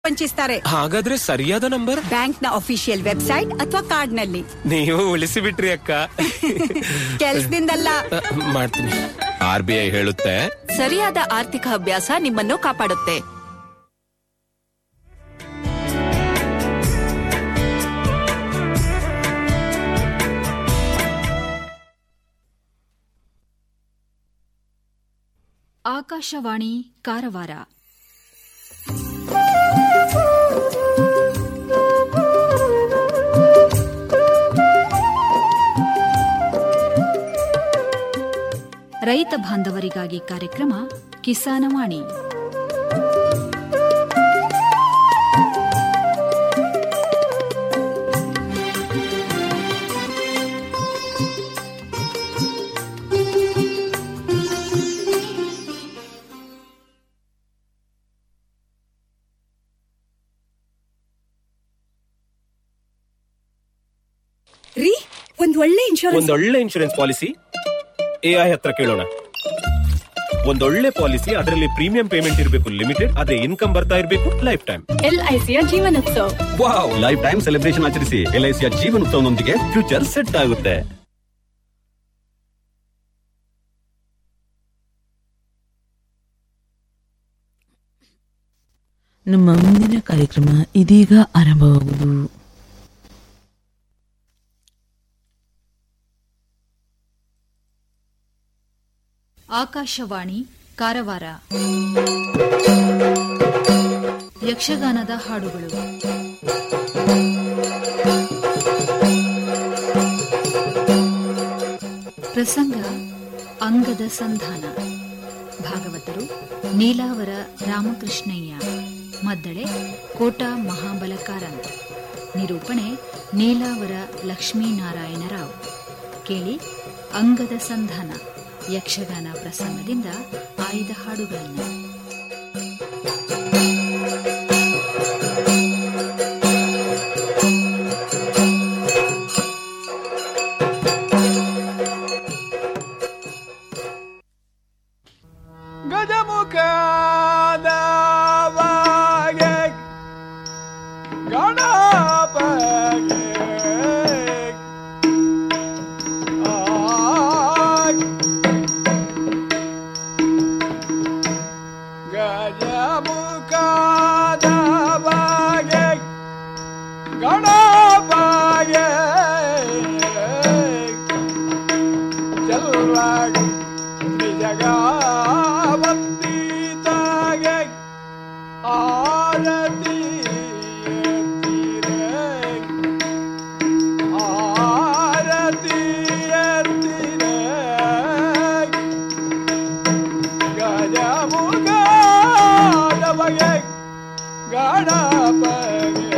ವಂಚಿಸ್ತಾರೆ ಹಾಗಾದ್ರೆ ಸರಿಯಾದ ನಂಬರ್ ಬ್ಯಾಂಕ್ನ ಅಫಿಷಿಯಲ್ ವೆಬ್ಸೈಟ್ ಅಥವಾ ಕಾರ್ಡ್ನಲ್ಲಿ ನೀವು ಉಳಿಸಿ ಬಿಟ್ರಿ ಅಕ್ಕ ಕೆಲ್ಸದಿಂದಲ್ಲ ಅ, ಮಾಡ್ತೀನಿ ಆರ್ ಬಿ ಐ ಹೇಳುತ್ತೆ ಸರಿಯಾದ ಆರ್ಥಿಕ ಅಭ್ಯಾಸ ನಿಮ್ಮನ್ನು ಕಾಪಾಡುತ್ತೆ ಆಕಾಶವಾಣಿ ಕಾರವಾರ ರೈತ ಬಾಂಧವರಿಗಾಗಿ ಕಾರ್ಯಕ್ರಮ ಕಿಸಾನವಾಣಿ ರೀ ಒಂದ್ ಒಳ್ಳೆ ಇನ್ಶೂರೆನ್ಸ್ ಒಂದೊಳ್ಳೆ ಇನ್ಶೂರೆನ್ಸ್ ಪಾಲಿಸಿ ಎ ಐ ಹತ್ರ ಕೇಳೋಣ ಒಂದೊಳ್ಳೆ ಪಾಲಿಸಿ ಅದರಲ್ಲಿ ಪ್ರೀಮಿಯಂ ಪೇಮೆಂಟ್ ಇರಬೇಕು ಲಿಮಿಟೆಡ್ ಅದೇ ಇನ್ಕಮ್ ಬರ್ತಾ ಇರಬೇಕು ಲೈಫ್ ಟೈಮ್ ಎಲ್ಐಸಿಯ ಜೀವನೋತ್ಸವ ವಾವ್ ಲೈಫ್ ಟೈಮ್ ಸೆಲೆಬ್ರೇಷನ್ ಆಚರಿಸಿ ಎಲ್ಐಸಿಯ ಜೀವನ ಉತ್ಸವದೊಂದಿಗೆ ಫ್ಯೂಚರ್ ಸೆಟ್ ಆಗುತ್ತೆ ನಮ್ಮ ಮುಂದಿನ ಕಾರ್ಯಕ್ರಮ ಇದೀಗ ಆರಂಭವಾಗುವುದು ಆಕಾಶವಾಣಿ ಕಾರವಾರ ಯಕ್ಷಗಾನದ ಹಾಡುಗಳು ಪ್ರಸಂಗ ಅಂಗದ ಸಂಧಾನ ಭಾಗವತರು ನೀಲಾವರ ರಾಮಕೃಷ್ಣಯ್ಯ ಮದ್ದಳೆ ಕೋಟ ಮಹಾಬಲಕಾರಂತ್ ನಿರೂಪಣೆ ನೀಲಾವರ ಲಕ್ಷ್ಮೀನಾರಾಯಣರಾವ್ ಕೇಳಿ ಅಂಗದ ಸಂಧಾನ ಯಕ್ಷಗಾನ ಪ್ರಸಂಗದಿಂದ ಆಯ್ದ ಹಾಡುಗಳನ್ನು ಗಜಮುಖದವಾಗೆ ಗಣಪಗೆ ಆಗ್. ಗಜಮುಖದವಾಗೆ ಗಣಪಗೆ ಚೆಲ್ಲಾಗಿ ಜಗವಂತಿತಾಗೆ ಆರತಿ ಎತ್ತಿರೆ ಆರತಿ ಎತ್ತಿರೆ ಗಜಮುಖದ ಬಗೆ ಗಣಪಗೆ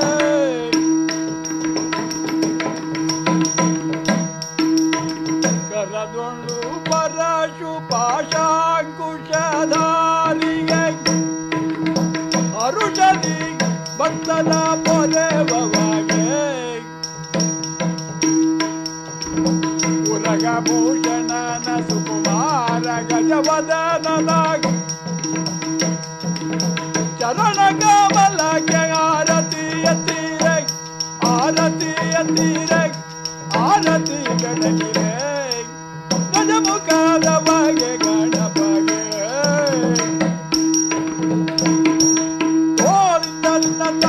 ಕರದೊಂದು ಪರಶು ಪಾಶಾಂಕುಶಧಾರಿಗೆ ಅರುಷದಿ ಭಕ್ತನ ಪೊರೆವಗೆ ಉರಗಭೂಷಣನ ಸುಕುಮಾರ ಗಜವದನನಾಗಿ ಚರಣ ಕಮಲಕ್ಕೆ ಆರತಿ ಎತ್ತೀರೆ ಆರತಿ ಎತ್ತೀರೆ ಆರತಿ ಬೆಳಗಿರೆ ಗಜಮುಖದ ಬಗೆ ಗಣಪಗೆ ಗೋವಿಂದನ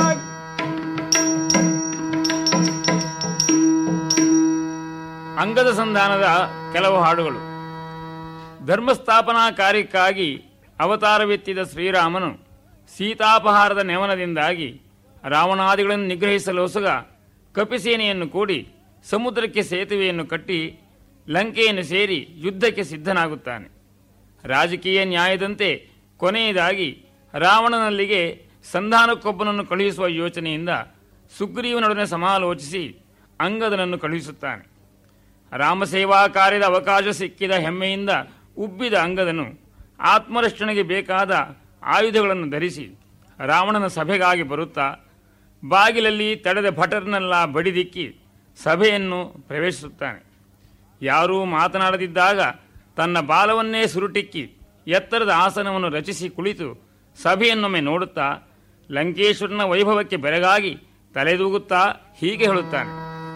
ಅಂಗದ ಸಂಧಾನದ ಕೆಲವು ಹಾಡುಗಳು ಧರ್ಮಸ್ಥಾಪನಾ ಕಾರ್ಯಕ್ಕಾಗಿ ಅವತಾರವೆತ್ತಿದ ಶ್ರೀರಾಮನು ಸೀತಾಪಹಾರದ ನೆವನದಿಂದಾಗಿ ರಾವಣಾದಿಗಳನ್ನು ನಿಗ್ರಹಿಸಲೋಸುಗ ಕಪಿಸೇನೆಯನ್ನು ಕೂಡಿ ಸಮುದ್ರಕ್ಕೆ ಸೇತುವೆಯನ್ನು ಕಟ್ಟಿ ಲಂಕೆಯನ್ನು ಸೇರಿ ಯುದ್ಧಕ್ಕೆ ಸಿದ್ಧನಾಗುತ್ತಾನೆ ರಾಜಕೀಯ ನ್ಯಾಯದಂತೆ ಕೊನೆಯದಾಗಿ ರಾವಣನಲ್ಲಿಗೆ ಸಂಧಾನಕ್ಕೊಬ್ಬನನ್ನು ಕಳುಹಿಸುವ ಯೋಚನೆಯಿಂದ ಸುಗ್ರೀವನೊಡನೆ ಸಮಾಲೋಚಿಸಿ ಅಂಗದನನ್ನು ಕಳುಹಿಸುತ್ತಾನೆ ರಾಮಸೇವಾ ಕಾರ್ಯದ ಅವಕಾಶ ಸಿಕ್ಕಿದ ಹೆಮ್ಮೆಯಿಂದ ಉಬ್ಬಿದ ಅಂಗದನು ಆತ್ಮರಕ್ಷಣೆಗೆ ಬೇಕಾದ ಆಯುಧಗಳನ್ನು ಧರಿಸಿ ರಾವಣನ ಸಭೆಗಾಗಿ ಬರುತ್ತಾ ಬಾಗಿಲಲ್ಲಿ ತಡೆದ ಭಟರ್ನೆಲ್ಲ ಬಡಿದಿಕ್ಕಿ ಸಭೆಯನ್ನು ಪ್ರವೇಶಿಸುತ್ತಾನೆ ಯಾರೂ ಮಾತನಾಡದಿದ್ದಾಗ ತನ್ನ ಬಾಲವನ್ನೇ ಸುರುಟಿಕ್ಕಿ ಎತ್ತರದ ಆಸನವನ್ನು ರಚಿಸಿ ಕುಳಿತು ಸಭೆಯನ್ನೊಮ್ಮೆ ನೋಡುತ್ತಾ ಲಂಕೇಶ್ವರನ ವೈಭವಕ್ಕೆ ಬೆರಗಾಗಿ ತಲೆದೂಗುತ್ತಾ ಹೀಗೆ ಹೇಳುತ್ತಾನೆ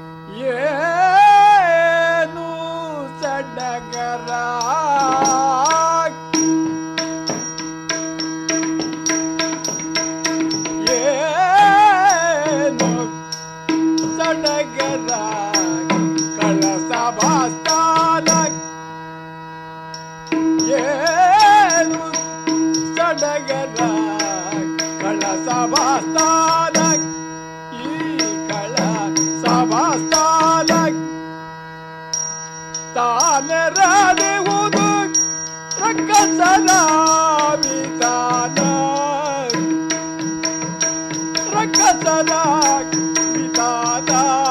ಏನು ಸಡಗರ ಏನು ಸಡಗರ ಕಳಸ ಭಾಸ್ತಾನ ಏನು ಸಡಗರ ಕಳಸ ಭಾಸ್ತಾನ ಈ ಕಳ ಸಭಾಸ್ಥಾನ ತಾನೆರಡುವುದು ರಕ್ಕಸರ ವಿಧಾನ ರಕ್ಕಸರ ವಿಧಾನ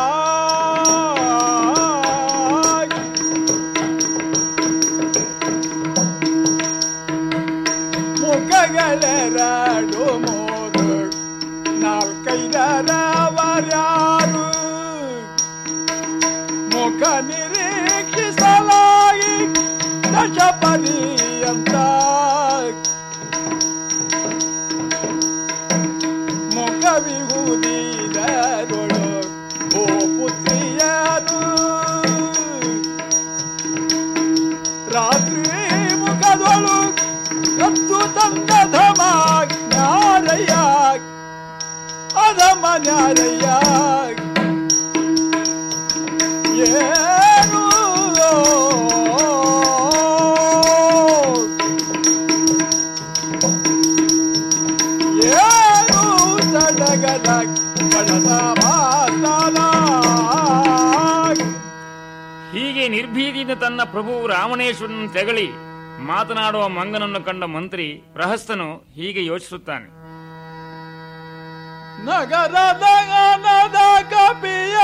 ಮುಖಗಳೆರಡು ಮೂರು ನಾಲ್ಕೈದರವರ್ಯಾರು ಮುಖ ನಿರೀಕ್ಷಿಸಲಾಗಿ ದಶ ಪರ್ಯಂತ ಮುಖ ವಿಹುದಿದರೊಳು ಓ ಪುತ್ರಿಯನು ರಾತ್ರಿ ಮುಖದೊಳು ಕತ್ತು ತಂದ ಧಮ ಜ್ಞಾರಯ್ಯ ಅಧಮ ಜ್ಞಾರಯ್ಯ ಏನು ಏನು ಸಡಗರ ಕಳಸ ಮಾತನ ಹೀಗೆ ನಿರ್ಭೀತಿಯಿಂದ ತನ್ನ ಪ್ರಭು ರಾಮಣೇಶ್ವರನ ತೆಗಳಿ ಮಾತನಾಡುವ ಮಂಗನನ್ನು ಕಂಡ ಮಂತ್ರಿ ಪ್ರಹಸ್ತನು ಹೀಗೆ ಯೋಚಿಸುತ್ತಾನೆ ನಗರದ ಗನದ ಕಪಿಯ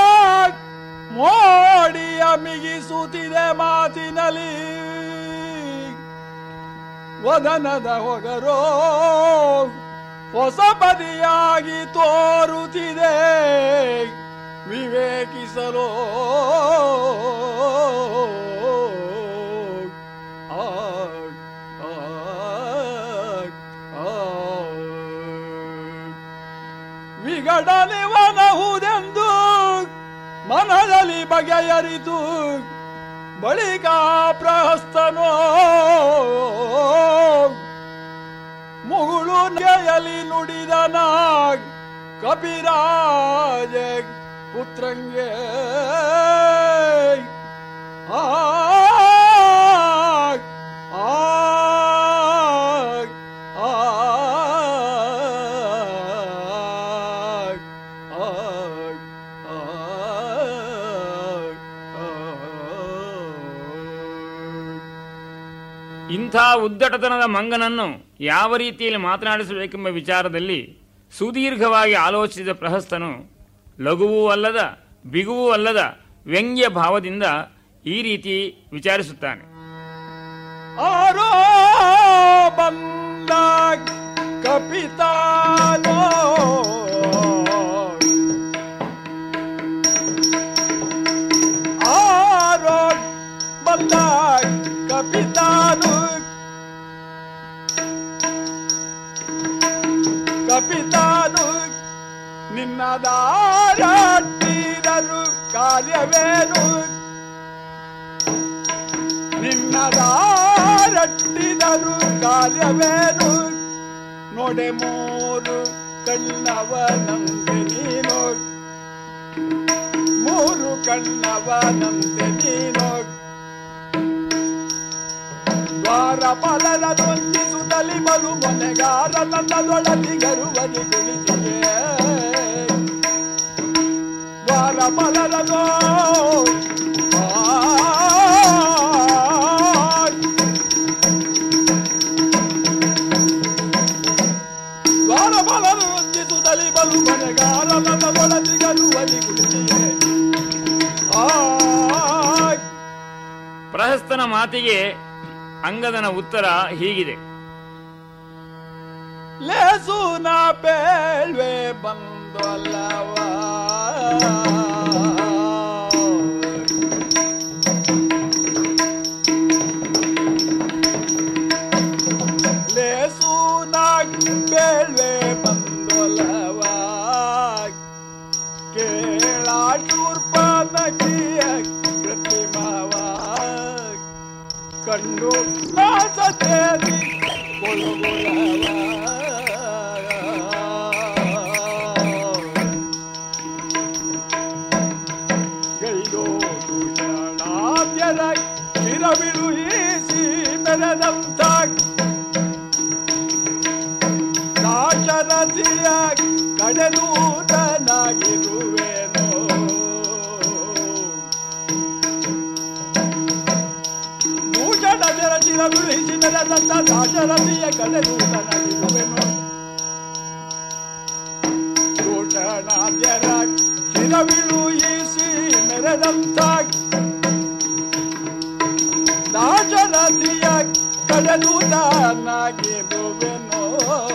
ಮೋಡಿಯ ಮಿಗಿಸುತ್ತಿದೆ ಮಾತಿನಲ್ಲಿ ವದನದ ಹೊಗರೋ ಹೊಸ ಬದಿಯಾಗಿ ತೋರುತ್ತಿದೆ ವಿವೇಕಿಸಲು ಆ, ಆ, ಆ. ವಿಗಡನಿವನಹುದೆಂದು ಮನದಲ್ಲಿ ಬಗೆಯರಿತು ಬಳಿಕ ಪ್ರಹಸ್ತನೋ ಮುಗುಳು ನೆಯಲಿ ನುಡಿದನ ಕಪಿರಾಜ ಪುತ್ರಂಗೆ ಆ ಆ ಆ ಇಂಥ ಉದ್ದಟತನದ ಮಂಗನನ್ನು ಯಾವ ರೀತಿಯಲ್ಲಿ ಮಾತನಾಡಿಸಬೇಕೆಂಬ ವಿಚಾರದಲ್ಲಿ ಸುದೀರ್ಘವಾಗಿ ಆಲೋಚಿಸಿದ ಪ್ರಹಸ್ತನು ಲಘುವೂ ಅಲ್ಲದ ಬಿಗುವೂ ಅಲ್ಲದ ವ್ಯಂಗ್ಯ ಭಾವದಿಂದ ಈ ರೀತಿ ವಿಚಾರಿಸುತ್ತಾನೆ ಆರೋ ಬಂದ ಕಪಿತಾನೋ ಆರೋ ಬಂದ ಕಪಿತಾನು ಕಪಿತಾನು ನಿನ್ನ ದಾರಟ್ಟಿದರು ಕಾರ್ಯವೇನು ನಿನ್ನ ದಾರಟ್ಟಿದರು ಕಾರ್ಯವೇನು ನೋಡೆ ಮೂರು ಕಣ್ಣವನಂತೆ ನೀನು ಮೂರು ಕಣ್ಣವನಂತೆ ನೀನು ದ್ವಾರಪಾಲರ ದೊಂದಿಸುತ್ತಲಿ ಬಲು ಮೊನೆಗಾರ ನನ್ನದೊಳದಿಗರುವದಿ ಕುಳಿತಿಗೆ ದ್ವಾರಪಾಲರದೋ ದ್ವಾರಪಾಲರು ವಂದಿಸುತ್ತಲಿ ಬಲು ಮೊನೆಗಾರ ನನ್ನದೊಳದಿಗರುವದಿ ಕುಳಿತಿಗೆ ಆ ಪ್ರಹಸ್ತನ ಮಾತಿಗೆ ಅಂಗದನ ಉತ್ತರ ಹೀಗಿದೆ ಲೇಸು ನಾ ಬೇಳ್ವೆ ಬಂದೊಲ್ಲವ ಲೇಸು ನಾ ಬೇಳ್ವೆ ಬಂದೊಲ್ಲವ ಕಿಯ ಕೃತ್ರಿಮವ ಕಂಡು ನಾಸತೇರಿ ಗೈದೋ ದೂಷಣಾದ್ಯದ ಚಿರವಿಳು ಈಸಿ ಮೆರೆದಂತ ದಾಶರಥಿಯ ಕಡೆದೂತನಾಗಿರುವೆನೋ ಭೂಷಣ ಜರಚಿರ ಬಿಳಿಸಿ ಮೆರೆದಂತ ದಾಶರಥಿಯ ಕಡೆದೂತನಾಗಿರುವೆನೋ ದೂಷಣಾದ್ಯರ ಚಿರವಿಳು ಈಸಿ ಮೆರೆದಂತ ದಾಶರಥಿಯ ಕಡೆದೂತನಾಗಿರುವೆನೋ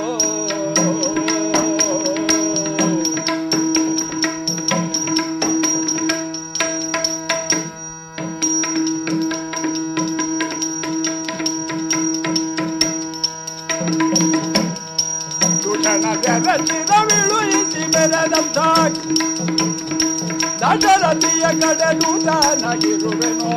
ದೂಷಣ ಬೆರಚಿನ ವಿಳುಯಿಸಿ ಬೆರೆದಂತ ದಶರಥಿಯ ಕಡೆ ದೂತನಾಗಿರುವೆನೋ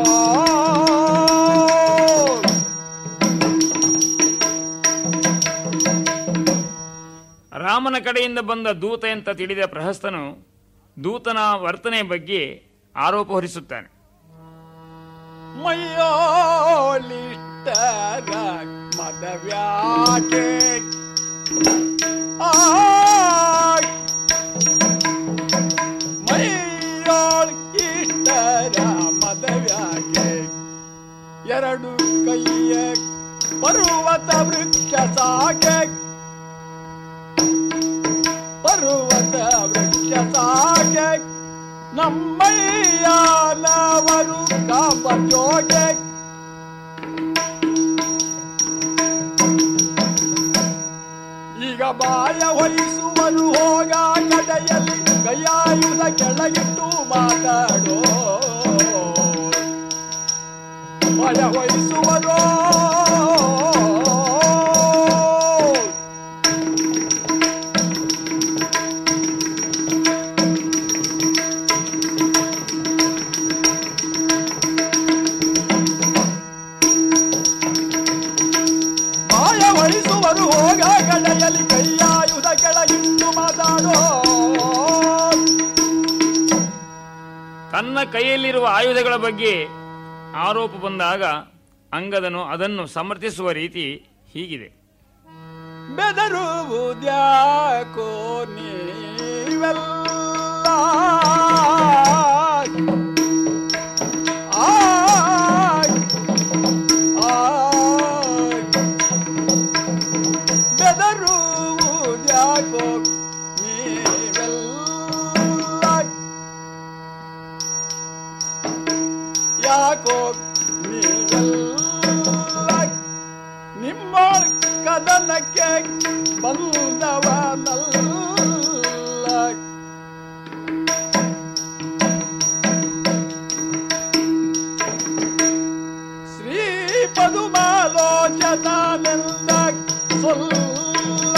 ರಾಮನ ಕಡೆಯಿಂದ ಬಂದ ದೂತ ಅಂತ ತಿಳಿದ ಪ್ರಹಸ್ತನು ದೂತನ ವರ್ತನೆ ಬಗ್ಗೆ ಆರೋಪ ಹೊರಿಸುತ್ತಾನೆ ಮೈಯೋಲಿಷ್ಟರ ಮದವ್ಯಾಕೆ ಮೈಯೋಳ್ ಇಷ್ಟರ ಮದವ್ಯಾಕೆ ಎರಡು ಕೈಯ ಪರ್ವತ ವೃಕ್ಷ ಸಾಕೆ ಪರ್ವತ ವೃಕ್ಷ ಸಾಕೆ ನಮ್ಮಯ್ಯನವರು ಕಾಂಬ ಜೋಗೆ ಈಗ ಬಾಯ ವಹಿಸುವರು ಹೋಗ ಕಡೆಯಲ್ಲಿ ಕೈಯಾಯುಧ ಕೆಳಗಿಟ್ಟು ಮಾತಾಡೋ ಬಾಯ ವಹಿಸುವರೋ ಮಾಯ ವಹಿಸುವರು ಹೋಗ ಕಡೆಯಲ್ಲಿ ಕೈಯಾಯುಧ ಕೆಳಗಿಟ್ಟು ಮಾತಾಡೋ ತನ್ನ ಕೈಯಲ್ಲಿರುವ ಆಯುಧಗಳ ಬಗ್ಗೆ ಆರೋಪ ಬಂದಾಗ ಅಂಗದನು ಅದನ್ನು ಸಮರ್ಥಿಸುವ ರೀತಿ ಹೀಗಿದೆ ಬೆದರುವುದ್ಯಾಕೋ ನೀವೆಲ್ಲ ಆಯ್, ಆಯ್. ಬೆದರುವುದ್ಯಾಕೋ ನೀವೆಲ್ಲ ಯಾಕೋ ನೀವೆಲ್ಲ ನಿಮ್ಮ ಕದನಕ್ಕೆ ಬಂದವನಲ್ಲ ಶ್ರೀ ಪದುಮಾಲೋಚನೆಂದ ಸೊಲ್ಲ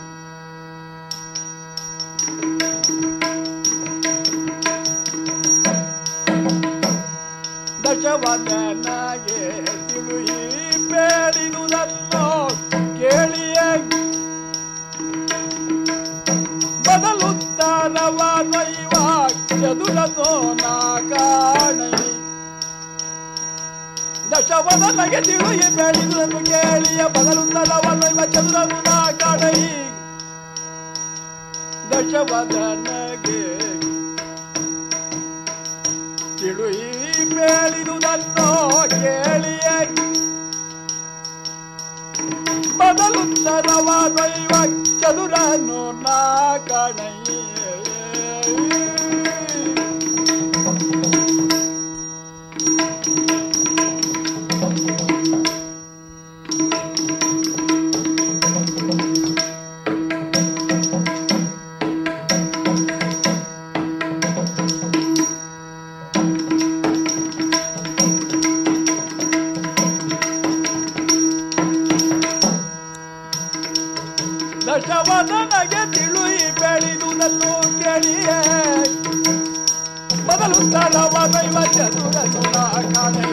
ದಶವದನಾಗೆ ತಿಳುಹಿ ಬೇಡಿದುದನ್ನು ಕೇಳಿಯೇ ಬದಲುತ್ತಾರವ ನೈವ ಚದುರದೋ ನಾ ಕಾಣೈ ದಶವದನಗೆ ತಿಳುಹಿ ಬೇಡಿದುದನ್ನು ಕೇಳಿಯ ಬದಲುತ್ತಾರವ ನೈವ ಚದುರದು ನಾ ಕಾಣೈ ದಶವದನಗೆ ತಿಳುಹಿ ಬೇಡಿದುದನ್ನು ಕೇಳಿಯೇ ಬದಲುತ್ತರವ ದೈವ ಚದುರನು ನಾ ಕಾಣಯ್ಯೇ ದಶವದನಗೆ ತಿಳುಯಿ ಬೆಳೆದುದ ಭಗವಂತನವನೈವ ಚತುರ ಸುರ ಕಾಣೆ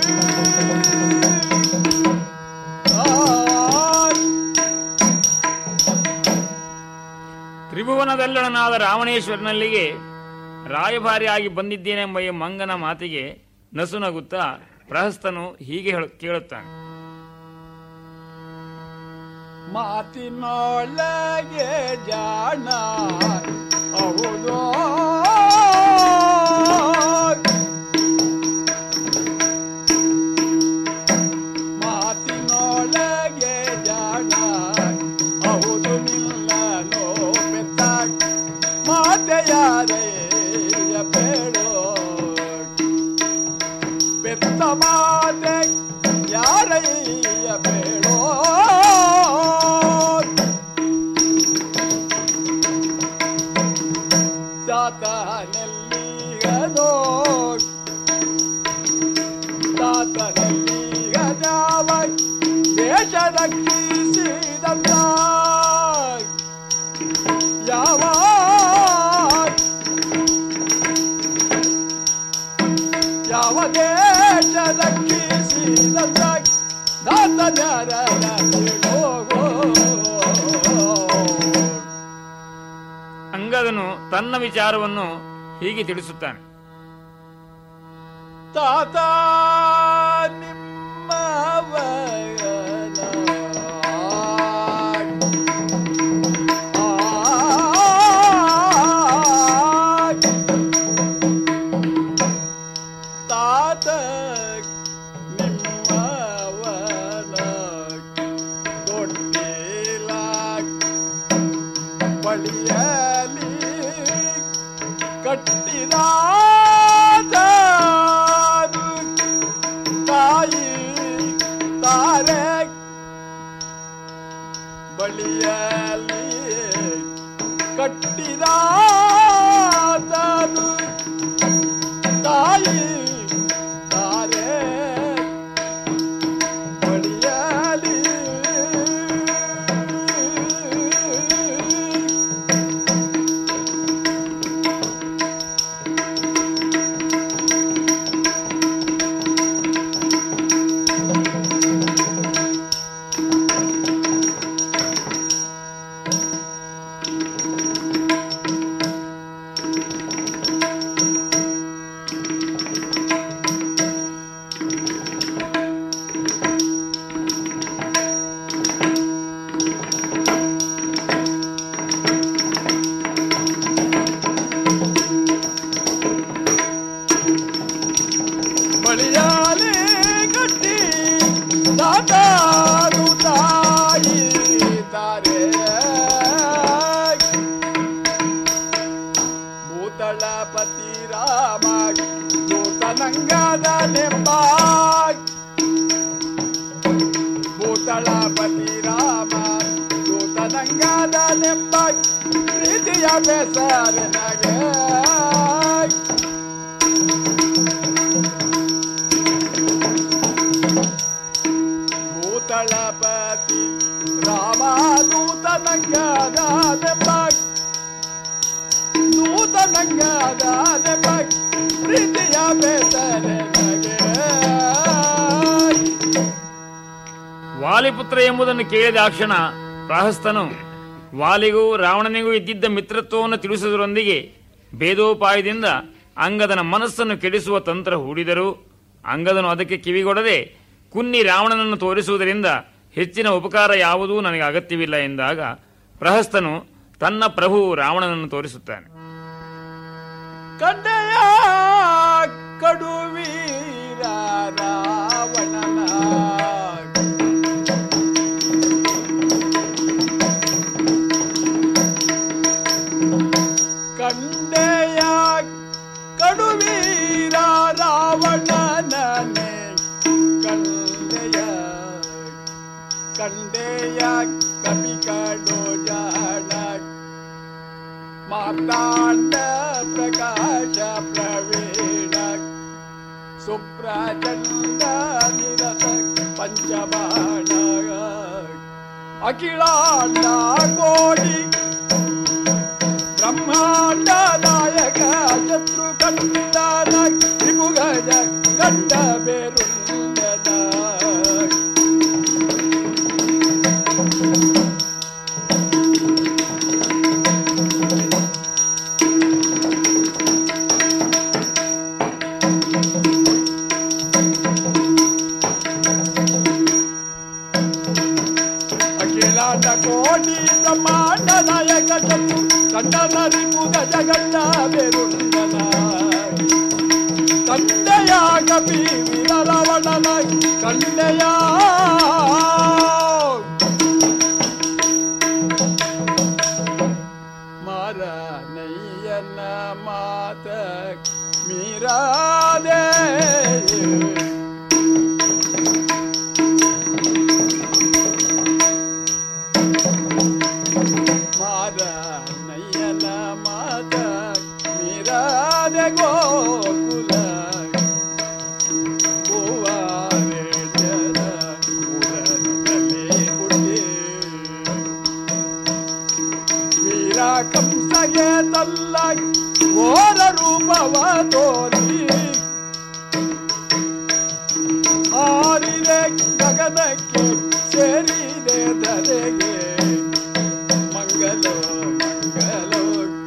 ತ್ರಿಭುವನದಲ್ಲಣನಾದ ರಾವಣೇಶ್ವರನಲ್ಲಿಗೆ ರಾಯಭಾರಿಯಾಗಿ ಬಂದಿದ್ದೇನೆಂಬ ಈ ಮಂಗನ ಮಾತಿಗೆ ನಸುನಗುತ್ತಾ ಪ್ರಹಸ್ತನು ಹೀಗೆ ಹೇಳು- ಕೇಳುತ್ತಾನೆ ಮಾತಿನೊಳಗೆ ಜಾಣ ಹೌದು ಮಾತಿನೊಳಗೆ ಜಾಣ ಹೌದು ನಿಲ್ಲನು ಬೆತ್ತ ಮಾತೆಯಾರೆಯ ಬೇಡೋ பெத்த மாತೆ யாரைய ಬೇಡೋ ತಾತ ನೆಲ್ಲಿಗದೋ ತಾತ ನೆಲ್ಲಿಗದಾವ ದೇಶ ರಕ್ಷಿಸಿದಂತ ಯಾವ ಯಾವ ದೇಶ ರಕ್ಷಿಸಿದಂತ ದಾತ ಹೋಗೋ ಅಂಗದನು ತನ್ನ ವಿಚಾರವನ್ನು ಹೀಗೆ ತಿಳಿಸುತ್ತಾನೆ ತಾತ ನಿಮ್ಮವನ ತಾತ ನಿಮ್ಮವನ ದೊಡ್ಡಿಲ ಬಳಿಯಲಿ ಕಟ್ಟಿದ ತಾಯಿ ತಾರೆ ಬಳಿಯಲಿ ಕಟ್ಟಿದ ತಾಯಿ ತಾರೆ ಬಳಿಯಲಿ ಬಳಿಯಾಲೆ ಕಟ್ಟಿ ದಾತಾರು ತಾಯಿ ತಾರೆ ಭೂತಳಪತಿ ರಾಮ ಭೂತನಂಗದ ನೆಂಬ ಭೂತಳಪತಿ ರಾಮ ಭೂತನಂಗದ ನೆಂಬ ಪ್ರೀತಿಯ ಬೆಸರಿನಗೆ ಭೂತಳಪತಿ ರಾಮದೂತನಂಗದ ನೆಂಬ ನೂತನಂಗದ ನೆಂಬ ಪ್ರೀತಿಯ ಬೆಸರಿನಗೆ ವಾಲಿಪುತ್ರ ಎಂಬುದನ್ನು ಕೇಳಿದ ಆ ಕ್ಷಣ ಪ್ರಹಸ್ತನು ವಾಲಿಗೂ ರಾವಣನಿಗೂ ಇದ್ದಿದ್ದ ಮಿತ್ರತ್ವವನ್ನು ತಿಳಿಸುವುದರೊಂದಿಗೆ ಭೇದೋಪಾಯದಿಂದ ಅಂಗದನ ಮನಸ್ಸನ್ನು ಕೆಡಿಸುವ ತಂತ್ರ ಹೂಡಿದರು ಅಂಗದನು ಅದಕ್ಕೆ ಕಿವಿಗೊಡದೆ ಕುನ್ನಿ ರಾವಣನನ್ನು ತೋರಿಸುವುದರಿಂದ ಹೆಚ್ಚಿನ ಉಪಕಾರ ಯಾವುದೂ ನನಗೆ ಅಗತ್ಯವಿಲ್ಲ ಎಂದಾಗ ಪ್ರಹಸ್ತನು ತನ್ನ ಪ್ರಭು ರಾವಣನನ್ನು ತೋರಿಸುತ್ತಾನೆ ಕಂಡೆಯ ಕಡುವೀರ ರಾವಣನ ಕಂಡೆಯ ಕಡುವೀರ ರಾವಣನೇ ಕಂಡೆಯ ಕಂಡೆಯ ಕಪಿ ಕಡು ಜಾಣ ಮಾತಾಂಡ ಪ್ರಕಾಶ ಪ್ರವೀಣ ಸುಪ್ರಚಂಡ ನಿರತ ಪಂಚಬಾಣ ಅಖಿಲಾಂಡ ಕೋಟಿ ಬ್ರಹ್ಮಾಂಡ ನಾಯಕ ಶತ್ರು ಕಂಡನ ತ್ರಿಭುಗಜ ಗಂಡ ಬೇರುಂಡನ ಅಖಿಲಾಂಡ ಕೋಟಿ ಬ್ರಹ್ಮಾಂಡ ನಾಯಕ ಶತ್ರು ಕಂಡನ ರಿಪುಗ ಜಗತ್ತ ಬೇರುಂಡನ ಕಂಡೆಯ ಕಪಿ ವೀರರವಣನ ಕಂಡೆಯ ಮಾರ ನಯ್ಯನ ಮಾತ ಮೀರಾದೆ ಮಾರ ನಯ್ಯನ ಮಾತ ಮೀರಾದೆ ಗೋಕುಲ ಹೂವಾರೆ ಜನ ಉದರದಲ್ಲಿ ಹುಟ್ಟಿ ವೀರ ಕಂಸಗೆ ತಲ್ಲ ಘೋರ ರೂಪವ ತೋರಿ ಆರಿದೆ ಗಗನಕ್ಕೆ ಸೇರಿದೆ ಧರೆಗೆ ಮಂಗಲೋ ಮಂಗಲೋ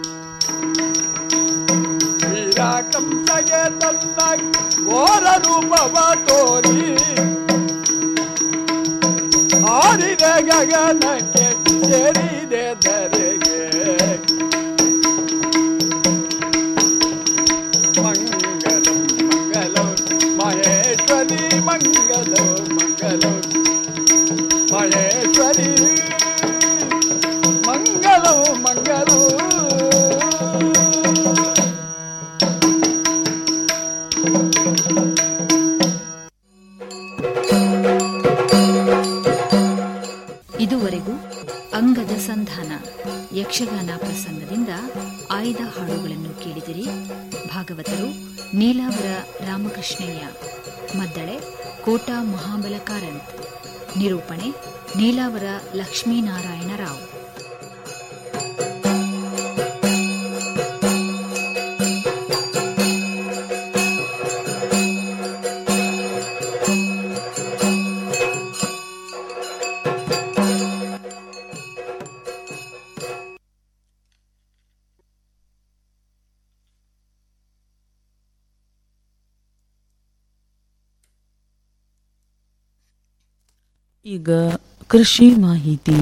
ವೀರ ಕಂಸಗೆ ತನ್ನ ಘೋರ ರೂಪವ ತೋರಿ ಆರಿದೆ ಗಗನಕ್ಕೆ ಸೇರಿದೆ ಧರೆಗೆ ಮಂಗಲಂ ಮಂಗಲಂ ಮಹೇಶ್ವರಿ ಮಂಗಲೋ ಮಂಗಲೋ ಮಹೇಶ್ವರಿ ಮಂಗಲೋ ಮಂಗಲೋ ಇದುವರೆಗೂ ಅಂಗದ ಸಂಧಾನ ಯಕ್ಷಗಾನ ಪ್ರಸಂಗದಿಂದ ಆಯ್ದ ಹಾಡುಗಳನ್ನು ಕೇಳಿದಿರಿ ಭಾಗವತರು ನೀಲಾವರ ರಾಮಕೃಷ್ಣಯ್ಯ ಮದ್ದಳೆ ಕೋಟಾ ಮಹಾಬಲ ಕಾರಂತ್ ನಿರೂಪಣೆ ನೀಲಾವರ ಲಕ್ಷ್ಮೀನಾರಾಯಣ ರಾವ್ ಈಗ ಕೃಷಿ ಮಾಹಿತಿ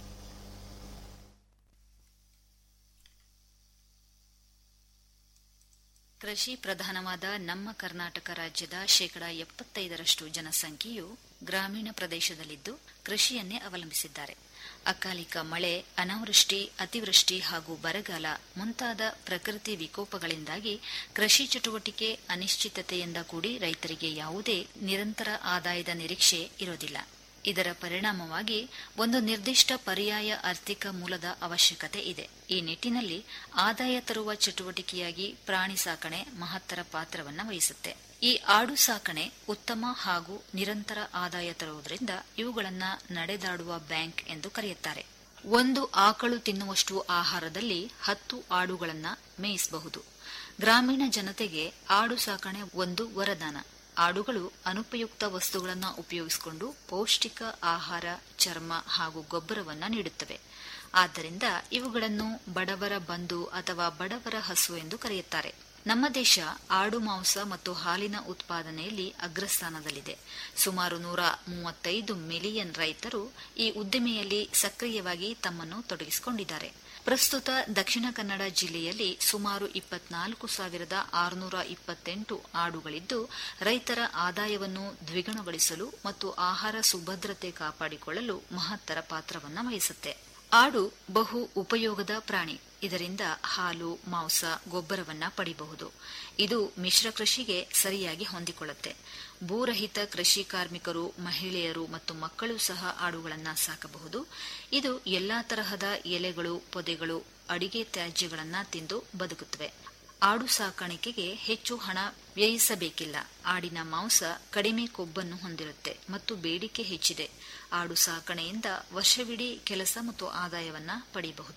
ಕೃಷಿ ಪ್ರಧಾನವಾದ ನಮ್ಮ ಕರ್ನಾಟಕ ರಾಜ್ಯದ ಶೇಕಡ ಎಪ್ಪತ್ತೈದರಷ್ಟು ಜನಸಂಖ್ಯೆಯು ಗ್ರಾಮೀಣ ಪ್ರದೇಶದಲ್ಲಿದ್ದು ಕೃಷಿಯನ್ನೇ ಅವಲಂಬಿಸಿದ್ದಾರೆ ಅಕಾಲಿಕ ಮಳೆ ಅನಾವೃಷ್ಟಿ ಅತಿವೃಷ್ಟಿ ಹಾಗೂ ಬರಗಾಲ ಮುಂತಾದ ಪ್ರಕೃತಿ ವಿಕೋಪಗಳಿಂದಾಗಿ ಕೃಷಿ ಚಟುವಟಿಕೆ ಅನಿಶ್ಚಿತತೆಯಿಂದ ಕೂಡಿ ರೈತರಿಗೆ ಯಾವುದೇ ನಿರಂತರ ಆದಾಯದ ನಿರೀಕ್ಷೆ ಇರೋದಿಲ್ಲ ಇದರ ಪರಿಣಾಮವಾಗಿ ಒಂದು ನಿರ್ದಿಷ್ಟ ಪರ್ಯಾಯ ಆರ್ಥಿಕ ಮೂಲದ ಅವಶ್ಯಕತೆ ಇದೆ ಈ ನಿಟ್ಟಿನಲ್ಲಿ ಆದಾಯ ತರುವ ಚಟುವಟಿಕೆಯಾಗಿ ಪ್ರಾಣಿ ಸಾಕಣೆ ಮಹತ್ತರ ಪಾತ್ರವನ್ನು ವಹಿಸುತ್ತೆ ಈ ಆಡು ಸಾಕಣೆ ಉತ್ತಮ ಹಾಗೂ ನಿರಂತರ ಆದಾಯ ತರುವುದರಿಂದ ಇವುಗಳನ್ನ ನಡೆದಾಡುವ ಬ್ಯಾಂಕ್ ಎಂದು ಕರೆಯುತ್ತಾರೆ ಒಂದು ಆಕಳು ತಿನ್ನುವಷ್ಟು ಆಹಾರದಲ್ಲಿ ಹತ್ತು ಆಡುಗಳನ್ನ ಮೇಯಿಸಬಹುದು ಗ್ರಾಮೀಣ ಜನತೆಗೆ ಆಡು ಸಾಕಣೆ ಒಂದು ವರದಾನ ಆಡುಗಳು ಅನುಪಯುಕ್ತ ವಸ್ತುಗಳನ್ನು ಉಪಯೋಗಿಸಿಕೊಂಡು ಪೌಷ್ಟಿಕ ಆಹಾರ ಚರ್ಮ ಹಾಗೂ ಗೊಬ್ಬರವನ್ನ ನೀಡುತ್ತವೆ ಆದ್ದರಿಂದ ಇವುಗಳನ್ನು ಬಡವರ ಬಂಧು ಅಥವಾ ಬಡವರ ಹಸು ಎಂದು ಕರೆಯುತ್ತಾರೆ ನಮ್ಮ ದೇಶ ಆಡು ಮಾಂಸ ಮತ್ತು ಹಾಲಿನ ಉತ್ಪಾದನೆಯಲ್ಲಿ ಅಗ್ರಸ್ಥಾನದಲ್ಲಿದೆ ಸುಮಾರು ನೂರ ಮೂವತ್ತೈದು ಮಿಲಿಯನ್ ರೈತರು ಈ ಉದ್ದಿಮೆಯಲ್ಲಿ ಸಕ್ರಿಯವಾಗಿ ತಮ್ಮನ್ನು ತೊಡಗಿಸಿಕೊಂಡಿದ್ದಾರೆ ಪ್ರಸ್ತುತ ದಕ್ಷಿಣ ಕನ್ನಡ ಜಿಲ್ಲೆಯಲ್ಲಿ ಸುಮಾರು ಇಪ್ಪತ್ನಾಲ್ಕು ಸಾವಿರದ ಆರುನೂರ ಇಪ್ಪತ್ತೆಂಟು ಆಡುಗಳಿದ್ದು ರೈತರ ಆದಾಯವನ್ನು ದ್ವಿಗುಣಗೊಳಿಸಲು ಮತ್ತು ಆಹಾರ ಸುಭದ್ರತೆ ಕಾಪಾಡಿಕೊಳ್ಳಲು ಮಹತ್ತರ ಪಾತ್ರವನ್ನು ವಹಿಸುತ್ತೆ ಆಡು ಬಹು ಉಪಯೋಗದ ಪ್ರಾಣಿ ಇದರಿಂದ ಹಾಲು ಮಾಂಸ ಗೊಬ್ಬರವನ್ನ ಪಡಿಬಹುದು ಇದು ಮಿಶ್ರ ಕೃಷಿಗೆ ಸರಿಯಾಗಿ ಹೊಂದಿಕೊಳ್ಳುತ್ತೆ ಭೂರಹಿತ ಕೃಷಿ ಕಾರ್ಮಿಕರು ಮಹಿಳೆಯರು ಮತ್ತು ಮಕ್ಕಳು ಸಹ ಆಡುಗಳನ್ನು ಸಾಕಬಹುದು ಇದು ಎಲ್ಲಾ ತರಹದ ಎಲೆಗಳು ಪೊದೆಗಳು ಅಡಿಗೆ ತ್ಯಾಜ್ಯಗಳನ್ನು ತಿಂದು ಬದುಕುತ್ತವೆ ಆಡು ಸಾಕಾಣಿಕೆಗೆ ಹೆಚ್ಚು ಹಣ ವ್ಯಯಿಸಬೇಕಿಲ್ಲ ಆಡಿನ ಮಾಂಸ ಕಡಿಮೆ ಕೊಬ್ಬನ್ನು ಹೊಂದಿರುತ್ತೆ ಮತ್ತು ಬೇಡಿಕೆ ಹೆಚ್ಚಿದೆ ಆಡು ಸಾಕಣೆಯಿಂದ ವರ್ಷವಿಡೀ ಕೆಲಸ ಮತ್ತು ಆದಾಯವನ್ನ ಪಡೆಯಬಹುದು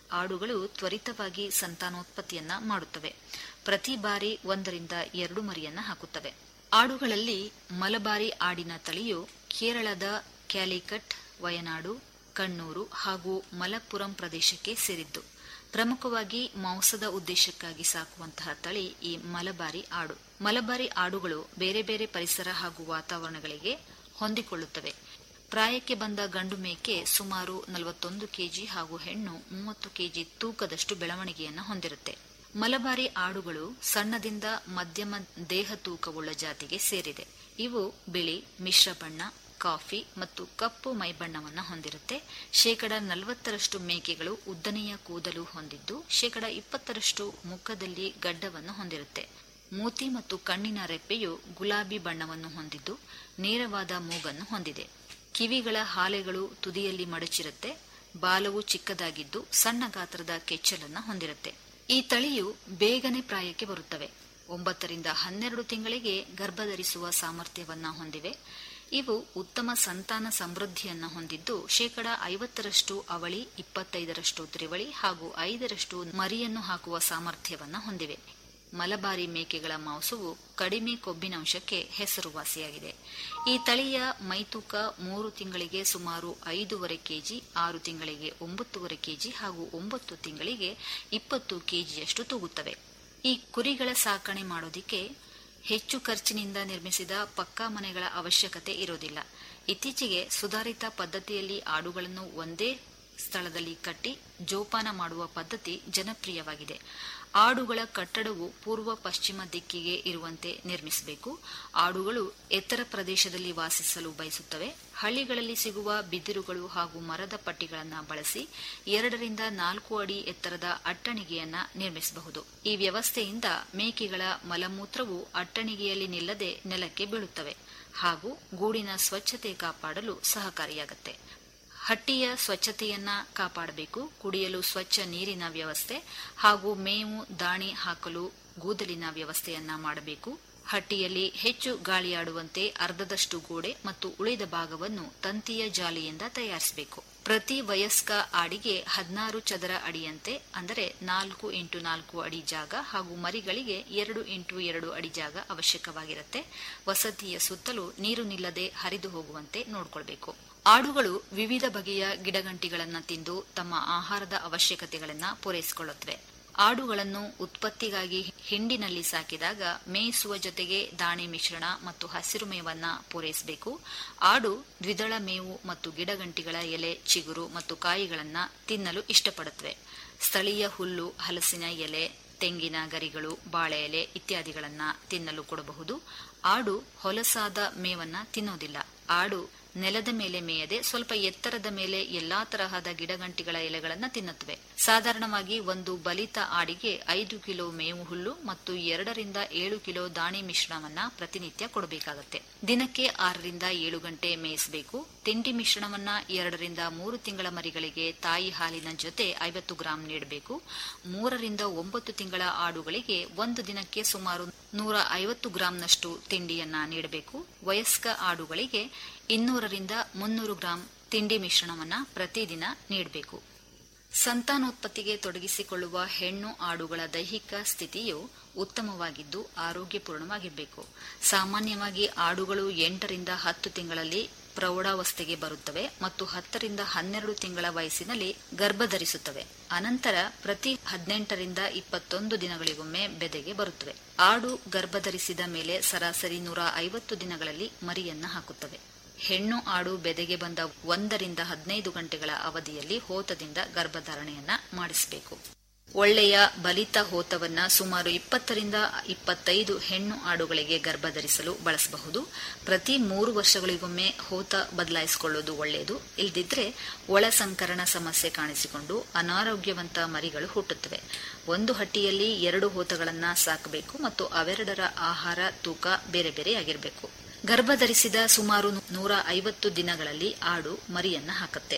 ಆಡುಗಳು ತ್ವರಿತವಾಗಿ ಸಂತಾನೋತ್ಪತ್ತಿಯನ್ನ ಮಾಡುತ್ತವೆ ಪ್ರತಿ ಬಾರಿ ಒಂದರಿಂದ ಎರಡು ಮರಿಯನ್ನ ಹಾಕುತ್ತವೆ ಆಡುಗಳಲ್ಲಿ ಮಲಬಾರಿ ಆಡಿನ ತಳಿಯು ಕೇರಳದ ಕ್ಯಾಲಿಕಟ್ ವಯನಾಡು ಕಣ್ಣೂರು ಹಾಗೂ ಮಲಪ್ಪುರಂ ಪ್ರದೇಶಕ್ಕೆ ಸೇರಿದ್ದು ಪ್ರಮುಖವಾಗಿ ಮಾಂಸದ ಉದ್ದೇಶಕ್ಕಾಗಿ ಸಾಕುವಂತಹ ತಳಿ ಈ ಮಲಬಾರಿ ಆಡು ಮಲಬಾರಿ ಆಡುಗಳು ಬೇರೆ ಬೇರೆ ಪರಿಸರ ಹಾಗೂ ವಾತಾವರಣಗಳಿಗೆ ಹೊಂದಿಕೊಳ್ಳುತ್ತವೆ ಪ್ರಾಯಕ್ಕೆ ಬಂದ ಗಂಡು ಮೇಕೆ ಸುಮಾರು ನಲವತ್ತೊಂದು ಕೆಜಿ ಹಾಗೂ ಹೆಣ್ಣು ಮೂವತ್ತು ಕೆಜಿ ತೂಕದಷ್ಟು ಬೆಳವಣಿಗೆಯನ್ನು ಹೊಂದಿರುತ್ತೆ ಮಲಬಾರಿ ಆಡುಗಳು ಸಣ್ಣದಿಂದ ಮಧ್ಯಮ ದೇಹ ತೂಕವುಳ್ಳ ಜಾತಿಗೆ ಸೇರಿದೆ ಇವು ಬಿಳಿ ಮಿಶ್ರ ಬಣ್ಣ ಕಾಫಿ ಮತ್ತು ಕಪ್ಪು ಮೈಬಣ್ಣವನ್ನು ಹೊಂದಿರುತ್ತೆ ಶೇಕಡ ನಲವತ್ತರಷ್ಟು ಮೇಕೆಗಳು ಉದ್ದನೆಯ ಕೂದಲು ಹೊಂದಿದ್ದು ಶೇಕಡ ಇಪ್ಪತ್ತರಷ್ಟು ಮುಖದಲ್ಲಿ ಗಡ್ಡವನ್ನು ಹೊಂದಿರುತ್ತೆ ಮೂತಿ ಮತ್ತು ಕಣ್ಣಿನ ರೆಪ್ಪೆಯು ಗುಲಾಬಿ ಬಣ್ಣವನ್ನು ಹೊಂದಿದ್ದು ನೇರವಾದ ಮೂಗನ್ನು ಹೊಂದಿದೆ ಕಿವಿಗಳ ಹಾಲೆಗಳು ತುದಿಯಲ್ಲಿ ಮಡಚಿರುತ್ತೆ ಬಾಲವು ಚಿಕ್ಕದಾಗಿದ್ದು ಸಣ್ಣ ಗಾತ್ರದ ಕೆಚ್ಚಲನ್ನ ಹೊಂದಿರುತ್ತೆ ಈ ತಳಿಯು ಬೇಗನೆ ಪ್ರಾಯಕ್ಕೆ ಬರುತ್ತವೆ ಒಂಬತ್ತರಿಂದ ಹನ್ನೆರಡು ತಿಂಗಳಿಗೆ ಗರ್ಭಧರಿಸುವ ಸಾಮರ್ಥ್ಯವನ್ನ ಹೊಂದಿವೆ ಇವು ಉತ್ತಮ ಸಂತಾನ ಸಮೃದ್ಧಿಯನ್ನ ಹೊಂದಿದ್ದು ಶೇಕಡ ಐವತ್ತರಷ್ಟು ಅವಳಿ ಇಪ್ಪತ್ತೈದರಷ್ಟು ತ್ರಿವಳಿ ಹಾಗೂ ಐದರಷ್ಟು ಮರಿಯನ್ನು ಹಾಕುವ ಸಾಮರ್ಥ್ಯವನ್ನ ಹೊಂದಿವೆ ಮಲಬಾರಿ ಮೇಕೆಗಳ ಮಾಂಸವು ಕಡಿಮೆ ಕೊಬ್ಬಿನಂಶಕ್ಕೆ ಹೆಸರುವಾಸಿಯಾಗಿದೆ ಈ ತಳಿಯ ಮೈತೂಕ ಮೂರು ತಿಂಗಳಿಗೆ ಸುಮಾರು ಐದೂವರೆ ಕೆಜಿ ಆರು ತಿಂಗಳಿಗೆ ಒಂಬತ್ತೂವರೆ ಕೆಜಿ ಹಾಗೂ ಒಂಬತ್ತು ತಿಂಗಳಿಗೆ ಇಪ್ಪತ್ತು ಕೆಜಿಯಷ್ಟು ತೂಗುತ್ತವೆ ಈ ಕುರಿಗಳ ಸಾಕಣೆ ಮಾಡೋದಿಕ್ಕೆ ಹೆಚ್ಚು ಖರ್ಚಿನಿಂದ ನಿರ್ಮಿಸಿದ ಪಕ್ಕಾ ಮನೆಗಳ ಅವಶ್ಯಕತೆ ಇರೋದಿಲ್ಲ ಇತ್ತೀಚೆಗೆ ಸುಧಾರಿತ ಪದ್ಧತಿಯಲ್ಲಿ ಆಡುಗಳನ್ನು ಒಂದೇ ಸ್ಥಳದಲ್ಲಿ ಕಟ್ಟಿ ಜೋಪಾನ ಮಾಡುವ ಪದ್ಧತಿ ಜನಪ್ರಿಯವಾಗಿದೆ ಆಡುಗಳ ಕಟ್ಟಡವು ಪೂರ್ವ ಪಶ್ಚಿಮ ದಿಕ್ಕಿಗೆ ಇರುವಂತೆ ನಿರ್ಮಿಸಬೇಕು ಆಡುಗಳು ಎತ್ತರ ಪ್ರದೇಶದಲ್ಲಿ ವಾಸಿಸಲು ಬಯಸುತ್ತವೆ ಹಳ್ಳಿಗಳಲ್ಲಿ ಸಿಗುವ ಬಿದಿರುಗಳು ಹಾಗೂ ಮರದ ಪಟ್ಟಿಗಳನ್ನು ಬಳಸಿ ಎರಡರಿಂದ ನಾಲ್ಕು ಅಡಿ ಎತ್ತರದ ಅಟ್ಟಣಿಗೆಯನ್ನ ನಿರ್ಮಿಸಬಹುದು ಈ ವ್ಯವಸ್ಥೆಯಿಂದ ಮೇಕೆಗಳ ಮಲಮೂತ್ರವು ಅಟ್ಟಣಿಗೆಯಲ್ಲಿ ನಿಲ್ಲದೆ ನೆಲಕ್ಕೆ ಬೀಳುತ್ತವೆ ಹಾಗೂ ಗೂಡಿನ ಸ್ವಚ್ಛತೆ ಕಾಪಾಡಲು ಸಹಕಾರಿಯಾಗುತ್ತೆ ಹಟ್ಟಿಯ ಸ್ವಚ್ಛತೆಯನ್ನ ಕಾಪಾಡಬೇಕು ಕುಡಿಯಲು ಸ್ವಚ್ಛ ನೀರಿನ ವ್ಯವಸ್ಥೆ ಹಾಗೂ ಮೇವು ದಾಣಿ ಹಾಕಲು ಗೂದಲಿನ ವ್ಯವಸ್ಥೆಯನ್ನ ಮಾಡಬೇಕು ಹಟ್ಟಿಯಲ್ಲಿ ಹೆಚ್ಚು ಗಾಳಿಯಾಡುವಂತೆ ಅರ್ಧದಷ್ಟು ಗೋಡೆ ಮತ್ತು ಉಳಿದ ಭಾಗವನ್ನು ತಂತಿಯ ಜಾಲಿಯಿಂದ ತಯಾರಿಸಬೇಕು ಪ್ರತಿ ವಯಸ್ಕ ಆಡಿಗೆ ಹದಿನಾರು ಚದರ ಅಡಿಯಂತೆ ಅಂದರೆ ನಾಲ್ಕು ಇಂಟು ನಾಲ್ಕು ಅಡಿ ಜಾಗ ಹಾಗೂ ಮರಿಗಳಿಗೆ ಎರಡು ಇಂಟು ಎರಡು ಅಡಿ ಜಾಗ ಅವಶ್ಯಕವಾಗಿರುತ್ತೆ ವಸತಿಯ ಸುತ್ತಲೂ ನೀರು ನಿಲ್ಲದೆ ಹರಿದು ಹೋಗುವಂತೆ ನೋಡಿಕೊಳ್ಬೇಕು ಆಡುಗಳು ವಿವಿಧ ಬಗೆಯ ಗಿಡಗಂಟಿಗಳನ್ನು ತಿಂದು ತಮ್ಮ ಆಹಾರದ ಅವಶ್ಯಕತೆಗಳನ್ನು ಪೂರೈಸಿಕೊಳ್ಳುತ್ತವೆ ಆಡುಗಳನ್ನು ಉತ್ಪತ್ತಿಗಾಗಿ ಹಿಂಡಿನಲ್ಲಿ ಸಾಕಿದಾಗ ಮೇಯಿಸುವ ಜೊತೆಗೆ ದಾಣಿ ಮಿಶ್ರಣ ಮತ್ತು ಹಸಿರು ಮೇವನ್ನ ಪೂರೈಸಬೇಕು ಆಡು ದ್ವಿದಳ ಮೇವು ಮತ್ತು ಗಿಡಗಂಟಿಗಳ ಎಲೆ ಚಿಗುರು ಮತ್ತು ಕಾಯಿಗಳನ್ನು ತಿನ್ನಲು ಇಷ್ಟಪಡುತ್ತವೆ ಸ್ಥಳೀಯ ಹುಲ್ಲು ಹಲಸಿನ ಎಲೆ ತೆಂಗಿನ ಗರಿಗಳು ಬಾಳೆ ಎಲೆ ಇತ್ಯಾದಿಗಳನ್ನ ತಿನ್ನಲು ಕೊಡಬಹುದು ಆಡು ಹೊಲಸಾದ ಮೇವನ್ನ ತಿನ್ನೋದಿಲ್ಲ ಆಡು ನೆಲದ ಮೇಲೆ ಮೇಯದೆ ಸ್ವಲ್ಪ ಎತ್ತರದ ಮೇಲೆ ಎಲ್ಲಾ ತರಹದ ಗಿಡಗಂಟಿಗಳ ಎಲೆಗಳನ್ನು ತಿನ್ನುತ್ತವೆ ಸಾಧಾರಣವಾಗಿ ಒಂದು ಬಲಿತ ಆಡಿಗೆ ಐದು ಕಿಲೋ ಮೇವು ಹುಲ್ಲು ಮತ್ತು ಎರಡರಿಂದ ಏಳು ಕಿಲೋ ದಾಣಿ ಮಿಶ್ರಣವನ್ನ ಪ್ರತಿನಿತ್ಯ ಕೊಡಬೇಕಾಗುತ್ತೆ ದಿನಕ್ಕೆ ಆರರಿಂದ ಏಳು ಗಂಟೆ ಮೇಯಿಸಬೇಕು ತಿಂಡಿ ಮಿಶ್ರಣವನ್ನ ಎರಡರಿಂದ ಮೂರು ತಿಂಗಳ ಮರಿಗಳಿಗೆ ತಾಯಿ ಹಾಲಿನ ಜೊತೆ ಐವತ್ತು ಗ್ರಾಂ ನೀಡಬೇಕು ಮೂರರಿಂದ ಒಂಬತ್ತು ತಿಂಗಳ ಆಡುಗಳಿಗೆ ಒಂದು ದಿನಕ್ಕೆ ಸುಮಾರು ನೂರ ಐವತ್ತು ಗ್ರಾಂನಷ್ಟು ತಿಂಡಿಯನ್ನ ನೀಡಬೇಕು ವಯಸ್ಕ ಆಡುಗಳಿಗೆ ಇನ್ನೂರರಿಂದ ಮುನ್ನೂರು ಗ್ರಾಂ ತಿಂಡಿ ಮಿಶ್ರಣವನ್ನ ಪ್ರತಿದಿನ ನೀಡಬೇಕು ಸಂತಾನೋತ್ಪತ್ತಿಗೆ ತೊಡಗಿಸಿಕೊಳ್ಳುವ ಹೆಣ್ಣು ಆಡುಗಳ ದೈಹಿಕ ಸ್ಥಿತಿಯು ಉತ್ತಮವಾಗಿದ್ದು ಆರೋಗ್ಯಪೂರ್ಣವಾಗಿರಬೇಕು ಸಾಮಾನ್ಯವಾಗಿ ಆಡುಗಳು ಎಂಟರಿಂದ ಹತ್ತು ತಿಂಗಳಲ್ಲಿ ಪ್ರೌಢಾವಸ್ಥೆಗೆ ಬರುತ್ತವೆ ಮತ್ತು ಹತ್ತರಿಂದ ಹನ್ನೆರಡು ತಿಂಗಳ ವಯಸ್ಸಿನಲ್ಲಿ ಗರ್ಭಧರಿಸುತ್ತವೆ ಅನಂತರ ಪ್ರತಿ ಹದಿನೆಂಟರಿಂದ ಇಪ್ಪತ್ತೊಂದು ದಿನಗಳಿಗೊಮ್ಮೆ ಬೆದೆಗೆ ಬರುತ್ತವೆ ಆಡು ಗರ್ಭಧರಿಸಿದ ಮೇಲೆ ಸರಾಸರಿ ನೂರ ಐವತ್ತು ದಿನಗಳಲ್ಲಿ ಮರಿಯನ್ನ ಹಾಕುತ್ತವೆ ಹೆಣ್ಣು ಆಡು ಬೆದೆಗೆ ಬಂದ ಒಂದರಿಂದ ಹದಿನೈದು ಗಂಟೆಗಳ ಅವಧಿಯಲ್ಲಿ ಹೋತದಿಂದ ಗರ್ಭಧಾರಣೆಯನ್ನ ಮಾಡಿಸಬೇಕು ಒಳ್ಳೆಯ ಬಲಿತ ಹೋತವನ್ನ ಸುಮಾರು ಇಪ್ಪತ್ತರಿಂದ ಇಪ್ಪತ್ತೈದು ಹೆಣ್ಣು ಆಡುಗಳಿಗೆ ಗರ್ಭಧರಿಸಲು ಬಳಸಬಹುದು ಪ್ರತಿ ಮೂರು ವರ್ಷಗಳಿಗೊಮ್ಮೆ ಹೋತ ಬದಲಾಯಿಸಿಕೊಳ್ಳುವುದು ಒಳ್ಳೆಯದು ಇಲ್ದಿದ್ರೆ ಒಳ ಸಂಕರಣ ಸಮಸ್ಯೆ ಕಾಣಿಸಿಕೊಂಡು ಅನಾರೋಗ್ಯವಂತ ಮರಿಗಳು ಹುಟ್ಟುತ್ತವೆ ಒಂದು ಹಟ್ಟಿಯಲ್ಲಿ ಎರಡು ಹೋತಗಳನ್ನ ಸಾಕಬೇಕು ಮತ್ತು ಅವೆರಡರ ಆಹಾರ ತೂಕ ಬೇರೆ ಬೇರೆಯಾಗಿರಬೇಕು ಗರ್ಭಧರಿಸಿದ ಸುಮಾರು ನೂರ ಐವತ್ತು ದಿನಗಳಲ್ಲಿ ಆಡು ಮರಿಯನ್ನ ಹಾಕುತ್ತೆ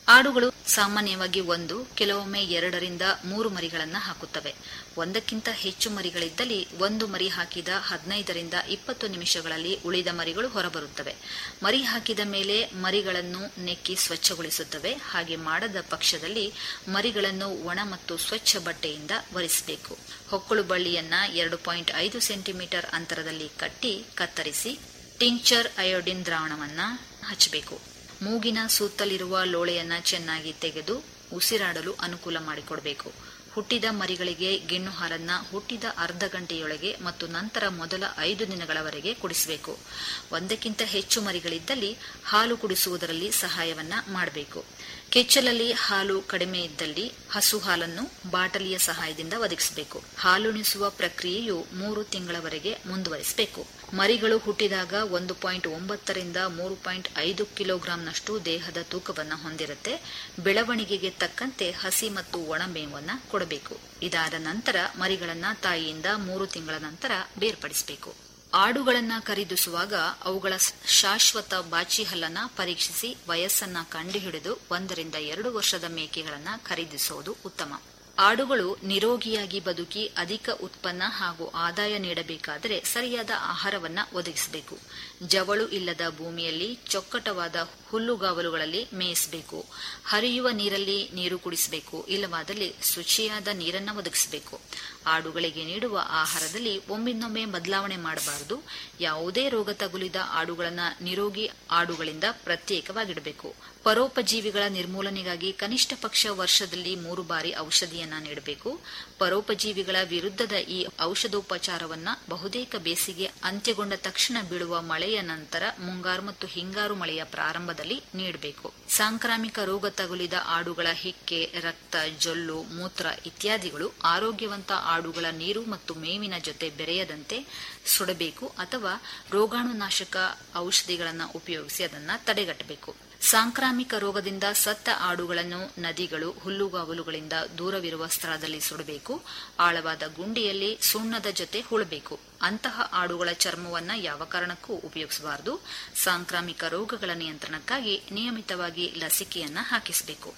ಆಡುಗಳು ಸಾಮಾನ್ಯವಾಗಿ ಒಂದು ಕೆಲವೊಮ್ಮೆ ಎರಡರಿಂದ ಮೂರು ಮರಿಗಳನ್ನ ಹಾಕುತ್ತವೆ ಒಂದಕ್ಕಿಂತ ಹೆಚ್ಚು ಮರಿಗಳಿದ್ದಲ್ಲಿ ಒಂದು ಮರಿ ಹಾಕಿದ ಹದಿನೈದರಿಂದ ಇಪ್ಪತ್ತು ನಿಮಿಷಗಳಲ್ಲಿ ಉಳಿದ ಮರಿಗಳು ಹೊರಬರುತ್ತವೆ ಮರಿ ಹಾಕಿದ ಮೇಲೆ ಮರಿಗಳನ್ನು ನೆಕ್ಕಿ ಸ್ವಚ್ಛಗೊಳಿಸುತ್ತವೆ ಹಾಗೆ ಮಾಡದ ಪಕ್ಷದಲ್ಲಿ ಮರಿಗಳನ್ನು ಒಣ ಮತ್ತು ಸ್ವಚ್ಛ ಬಟ್ಟೆಯಿಂದ ಒರೆಸಬೇಕು ಹೊಕ್ಕಳು ಬಳ್ಳಿಯನ್ನ ಎರಡು ಪಾಯಿಂಟ್ ಐದು ಸೆಂಟಿಮೀಟರ್ ಅಂತರದಲ್ಲಿ ಕಟ್ಟಿ ಕತ್ತರಿಸಿ ಟಿಂಕ್ಚರ್ ಅಯೋಡಿನ್ ದ್ರಾವಣವನ್ನ ಹಚ್ಚಬೇಕು ಮೂಗಿನ ಸುತ್ತಲಿರುವ ಲೋಳೆಯನ್ನ ಚೆನ್ನಾಗಿ ತೆಗೆದು ಉಸಿರಾಡಲು ಅನುಕೂಲ ಮಾಡಿಕೊಡಬೇಕು ಹುಟ್ಟಿದ ಮರಿಗಳಿಗೆ ಗಿಣ್ಣು ಹಾಲನ್ನ ಹುಟ್ಟಿದ ಅರ್ಧ ಗಂಟೆಯೊಳಗೆ ಮತ್ತು ನಂತರ ಮೊದಲ ಐದು ದಿನಗಳವರೆಗೆ ಕುಡಿಸಬೇಕು ಒಂದಕ್ಕಿಂತ ಹೆಚ್ಚು ಮರಿಗಳಿದ್ದಲ್ಲಿ ಹಾಲು ಕುಡಿಸುವುದರಲ್ಲಿ ಸಹಾಯವನ್ನ ಮಾಡಬೇಕು ಕೆಚ್ಚಲಲ್ಲಿ ಹಾಲು ಕಡಿಮೆ ಇದ್ದಲ್ಲಿ ಹಸು ಹಾಲನ್ನು ಬಾಟಲಿಯ ಸಹಾಯದಿಂದ ಒದಗಿಸಬೇಕು ಹಾಲುಣಿಸುವ ಪ್ರಕ್ರಿಯೆಯು ಮೂರು ತಿಂಗಳವರೆಗೆ ಮುಂದುವರಿಸಬೇಕು ಮರಿಗಳು ಹುಟ್ಟಿದಾಗ ಒಂದು ಪಾಯಿಂಟ್ ಒಂಬತ್ತರಿಂದ ಮೂರು ಪಾಯಿಂಟ್ ಐದು ಕಿಲೋಗ್ರಾಂನಷ್ಟು ದೇಹದ ತೂಕವನ್ನು ಹೊಂದಿರುತ್ತೆ ಬೆಳವಣಿಗೆಗೆ ತಕ್ಕಂತೆ ಹಸಿ ಮತ್ತು ಒಣ ಮೇವನ್ನ ಕೊಡಬೇಕು ಇದಾದ ನಂತರ ಮರಿಗಳನ್ನ ತಾಯಿಯಿಂದ ಮೂರು ತಿಂಗಳ ನಂತರ ಬೇರ್ಪಡಿಸಬೇಕು ಆಡುಗಳನ್ನ ಖರೀದಿಸುವಾಗ ಅವುಗಳ ಶಾಶ್ವತ ಬಾಚಿ ಹಲ್ಲನ್ನ ಪರೀಕ್ಷಿಸಿ ವಯಸ್ಸನ್ನ ಕಂಡುಹಿಡಿದು ಒಂದರಿಂದ ಎರಡು ವರ್ಷದ ಮೇಕೆಗಳನ್ನ ಖರೀದಿಸುವುದು ಉತ್ತಮ ಆಡುಗಳು ನಿರೋಗಿಯಾಗಿ ಬದುಕಿ ಅಧಿಕ ಉತ್ಪನ್ನ ಹಾಗೂ ಆದಾಯ ನೀಡಬೇಕಾದರೆ ಸರಿಯಾದ ಆಹಾರವನ್ನ ಒದಗಿಸಬೇಕು ಜವಳು ಇಲ್ಲದ ಭೂಮಿಯಲ್ಲಿ ಚೊಕ್ಕಟವಾದ ಹುಲ್ಲುಗಾವಲುಗಳಲ್ಲಿ ಮೇಯಿಸಬೇಕು ಹರಿಯುವ ನೀರಲ್ಲಿ ನೀರು ಕುಡಿಸಬೇಕು ಇಲ್ಲವಾದಲ್ಲಿ ಶುಚಿಯಾದ ನೀರನ್ನ ಒದಗಿಸಬೇಕು ಆಡುಗಳಿಗೆ ನೀಡುವ ಆಹಾರದಲ್ಲಿ ಒಮ್ಮಿಂದೊಮ್ಮೆ ಬದಲಾವಣೆ ಮಾಡಬಾರದು ಯಾವುದೇ ರೋಗ ತಗುಲಿದ ಆಡುಗಳನ್ನ ನಿರೋಗಿ ಆಡುಗಳಿಂದ ಪ್ರತ್ಯೇಕವಾಗಿಡಬೇಕು ಪರೋಪಜೀವಿಗಳ ನಿರ್ಮೂಲನೆಗಾಗಿ ಕನಿಷ್ಠ ಪಕ್ಷ ವರ್ಷದಲ್ಲಿ ಮೂರು ಬಾರಿ ಔಷಧಿಯನ್ನ ನೀಡಬೇಕು ಪರೋಪಜೀವಿಗಳ ವಿರುದ್ಧದ ಈ ಔಷಧೋಪಚಾರವನ್ನ ಬಹುತೇಕ ಬೇಸಿಗೆ ಅಂತ್ಯಗೊಂಡ ತಕ್ಷಣ ಬೀಳುವ ಮಳೆಯ ನಂತರ ಮುಂಗಾರು ಮತ್ತು ಹಿಂಗಾರು ಮಳೆಯ ಪ್ರಾರಂಭದಲ್ಲಿ ನೀಡಬೇಕು ಸಾಂಕ್ರಾಮಿಕ ರೋಗ ತಗುಲಿದ ಆಡುಗಳ ಹಿಕ್ಕೆ ರಕ್ತ ಜೊಲ್ಲು ಮೂತ್ರ ಇತ್ಯಾದಿಗಳು ಆರೋಗ್ಯವಂತ ಆಡುಗಳ ನೀರು ಮತ್ತು ಮೇವಿನ ಜೊತೆ ಬೆರೆಯದಂತೆ ಸುಡಬೇಕು ಅಥವಾ ರೋಗಾಣುನಾಶಕ ಔಷಧಿಗಳನ್ನು ಉಪಯೋಗಿಸಿ ಅದನ್ನು ತಡೆಗಟ್ಟಬೇಕು ಸಾಂಕ್ರಾಮಿಕ ರೋಗದಿಂದ ಸತ್ತ ಆಡುಗಳನ್ನು ನದಿಗಳು ಹುಲ್ಲುಗಾವಲುಗಳಿಂದ ದೂರವಿರುವ ಸ್ಥಳದಲ್ಲಿ ಸುಡಬೇಕು ಆಳವಾದ ಗುಂಡಿಯಲ್ಲಿ ಸುಣ್ಣದ ಜೊತೆ ಹುಳಬೇಕು ಅಂತಹ ಆಡುಗಳ ಚರ್ಮವನ್ನ ಯಾವ ಕಾರಣಕ್ಕೂ ಉಪಯೋಗಿಸಬಾರದು ಸಾಂಕ್ರಾಮಿಕ ರೋಗಗಳ ನಿಯಂತ್ರಣಕ್ಕಾಗಿ ನಿಯಮಿತವಾಗಿ ಲಸಿಕೆಯನ್ನ ಹಾಕಿಸಬೇಕು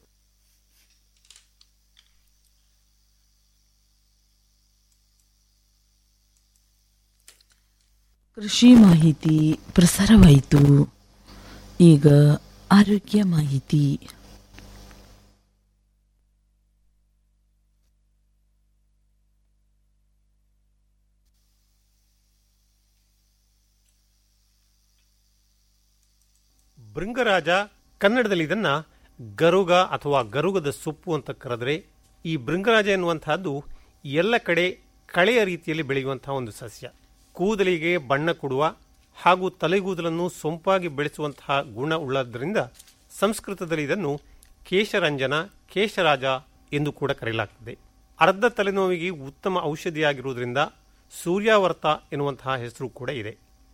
ಕೃಷಿ ಮಾಹಿತಿ ಪ್ರಸಾರವಾಯಿತು ಈಗ ಆರೋಗ್ಯ ಮಾಹಿತಿ ಭೃಂಗರಾಜ ಕನ್ನಡದಲ್ಲಿ ಇದನ್ನ ಗರುಗ ಅಥವಾ ಗರುಗದ ಸೊಪ್ಪು ಅಂತ ಕರೆದ್ರೆ ಈ ಭೃಂಗರಾಜ ಎನ್ನುವಂತಹದ್ದು ಎಲ್ಲ ಕಡೆ ಕಳೆಯ ರೀತಿಯಲ್ಲಿ ಬೆಳೆಯುವಂತಹ ಒಂದು ಸಸ್ಯ ಕೂದಲಿಗೆ ಬಣ್ಣ ಕೊಡುವ ಹಾಗೂ ತಲೆಗೂದಲನ್ನು ಸೊಂಪಾಗಿ ಬೆಳೆಸುವಂತಹ ಗುಣ ಉಳ್ಳದ್ದರಿಂದ ಸಂಸ್ಕೃತದಲ್ಲಿ ಇದನ್ನು ಕೇಶರಂಜನ ಕೇಶರಾಜ ಎಂದು ಕೂಡ ಕರೆಯಲಾಗ್ತದೆ ಅರ್ಧ ತಲೆನೋವಿಗೆ ಉತ್ತಮ ಔಷಧಿಯಾಗಿರುವುದರಿಂದ ಸೂರ್ಯಾವರ್ತ ಎನ್ನುವಂತಹ ಹೆಸರು ಕೂಡ ಇದೆ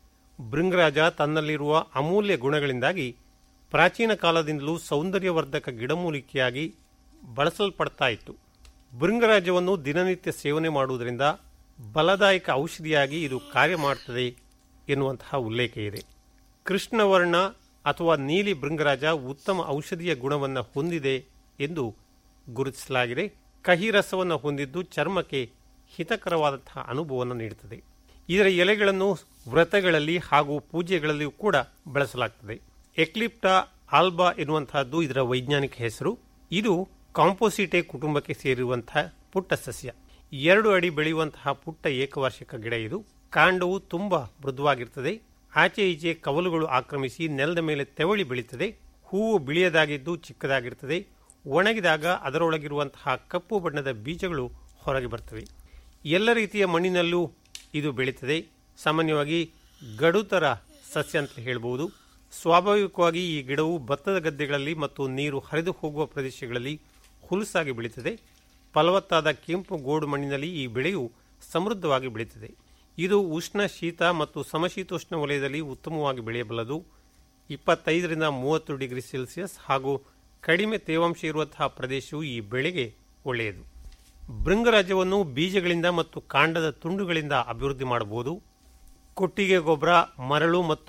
ಭೃಂಗರಾಜ ತನ್ನಲ್ಲಿರುವ ಅಮೂಲ್ಯ ಗುಣಗಳಿಂದಾಗಿ ಪ್ರಾಚೀನ ಕಾಲದಿಂದಲೂ ಸೌಂದರ್ಯವರ್ಧಕ ಗಿಡಮೂಲಿಕೆಯಾಗಿ ಬಳಸಲ್ಪಡ್ತಾ ಇತ್ತು ಭೃಂಗರಾಜವನ್ನು ದಿನನಿತ್ಯ ಸೇವನೆ ಮಾಡುವುದರಿಂದ ಬಲದಾಯಕ ಔಷಧಿಯಾಗಿ ಇದು ಕಾರ್ಯ ಮಾಡುತ್ತದೆ ಎನ್ನುವಂತಹ ಉಲ್ಲೇಖ ಇದೆ ಕೃಷ್ಣವರ್ಣ ಅಥವಾ ನೀಲಿ ಭೃಂಗರಾಜ ಉತ್ತಮ ಔಷಧೀಯ ಗುಣವನ್ನು ಹೊಂದಿದೆ ಎಂದು ಗುರುತಿಸಲಾಗಿದೆ ಕಹಿ ರಸವನ್ನು ಹೊಂದಿದ್ದು ಚರ್ಮಕ್ಕೆ ಹಿತಕರವಾದಂತಹ ಅನುಭವವನ್ನು ನೀಡುತ್ತದೆ ಇದರ ಎಲೆಗಳನ್ನು ವ್ರತಗಳಲ್ಲಿ ಹಾಗೂ ಪೂಜೆಗಳಲ್ಲಿಯೂ ಕೂಡ ಬಳಸಲಾಗ್ತದೆ ಎಕ್ಲಿಪ್ಟಾ ಆಲ್ಬಾ ಎನ್ನುವಂತಹದ್ದು ಇದರ ವೈಜ್ಞಾನಿಕ ಹೆಸರು ಇದು ಕಾಂಪೋಸಿಟೆ ಕುಟುಂಬಕ್ಕೆ ಸೇರಿರುವಂತಹ ಪುಟ್ಟ ಸಸ್ಯ ಎರಡು ಅಡಿ ಬೆಳೆಯುವಂತಹ ಪುಟ್ಟ ಏಕವಾರ್ಷಿಕ ಗಿಡ ಇದು ಕಾಂಡವು ತುಂಬಾ ಮೃದುವಾಗಿರ್ತದೆ ಆಚೆ ಈಚೆ ಕವಲುಗಳು ಆಕ್ರಮಿಸಿ ನೆಲದ ಮೇಲೆ ತೆವಳಿ ಬೆಳೀತದೆ ಹೂವು ಬಿಳಿಯದಾಗಿದ್ದು ಚಿಕ್ಕದಾಗಿರ್ತದೆ ಒಣಗಿದಾಗ ಅದರೊಳಗಿರುವಂತಹ ಕಪ್ಪು ಬಣ್ಣದ ಬೀಜಗಳು ಹೊರಗೆ ಬರ್ತವೆ ಎಲ್ಲ ರೀತಿಯ ಮಣ್ಣಿನಲ್ಲೂ ಇದು ಬೆಳೀತದೆ ಸಾಮಾನ್ಯವಾಗಿ ಗಡುತರ ಸಸ್ಯ ಅಂತ ಹೇಳ್ಬೋದು ಸ್ವಾಭಾವಿಕವಾಗಿ ಈ ಗಿಡವು ಭತ್ತದ ಗದ್ದೆಗಳಲ್ಲಿ ಮತ್ತು ನೀರು ಹರಿದು ಹೋಗುವ ಪ್ರದೇಶಗಳಲ್ಲಿ ಹುಲುಸಾಗಿ ಬೆಳೀತದೆ ಫಲವತ್ತಾದ ಕೆಂಪು ಗೋಡು ಮಣ್ಣಿನಲ್ಲಿ ಈ ಬೆಳೆಯು ಸಮೃದ್ಧವಾಗಿ ಬೆಳೀತದೆ ಇದು ಉಷ್ಣ ಶೀತ ಮತ್ತು ಸಮಶೀತೋಷ್ಣ ವಲಯದಲ್ಲಿ ಉತ್ತಮವಾಗಿ ಬೆಳೆಯಬಲ್ಲದು ಇಪ್ಪತ್ತೈದರಿಂದ ಮೂವತ್ತು ಡಿಗ್ರಿ ಸೆಲ್ಸಿಯಸ್ ಹಾಗೂ ಕಡಿಮೆ ತೇವಾಂಶ ಇರುವಂತಹ ಪ್ರದೇಶವು ಈ ಬೆಳೆಗೆ ಒಳ್ಳೆಯದು ಭೃಂಗರಾಜ್ಯವನ್ನು ಬೀಜಗಳಿಂದ ಮತ್ತು ಕಾಂಡದ ತುಂಡುಗಳಿಂದ ಅಭಿವೃದ್ಧಿ ಮಾಡಬಹುದು ಕೊಟ್ಟಿಗೆ ಗೊಬ್ಬರ ಮರಳು ಮತ್ತು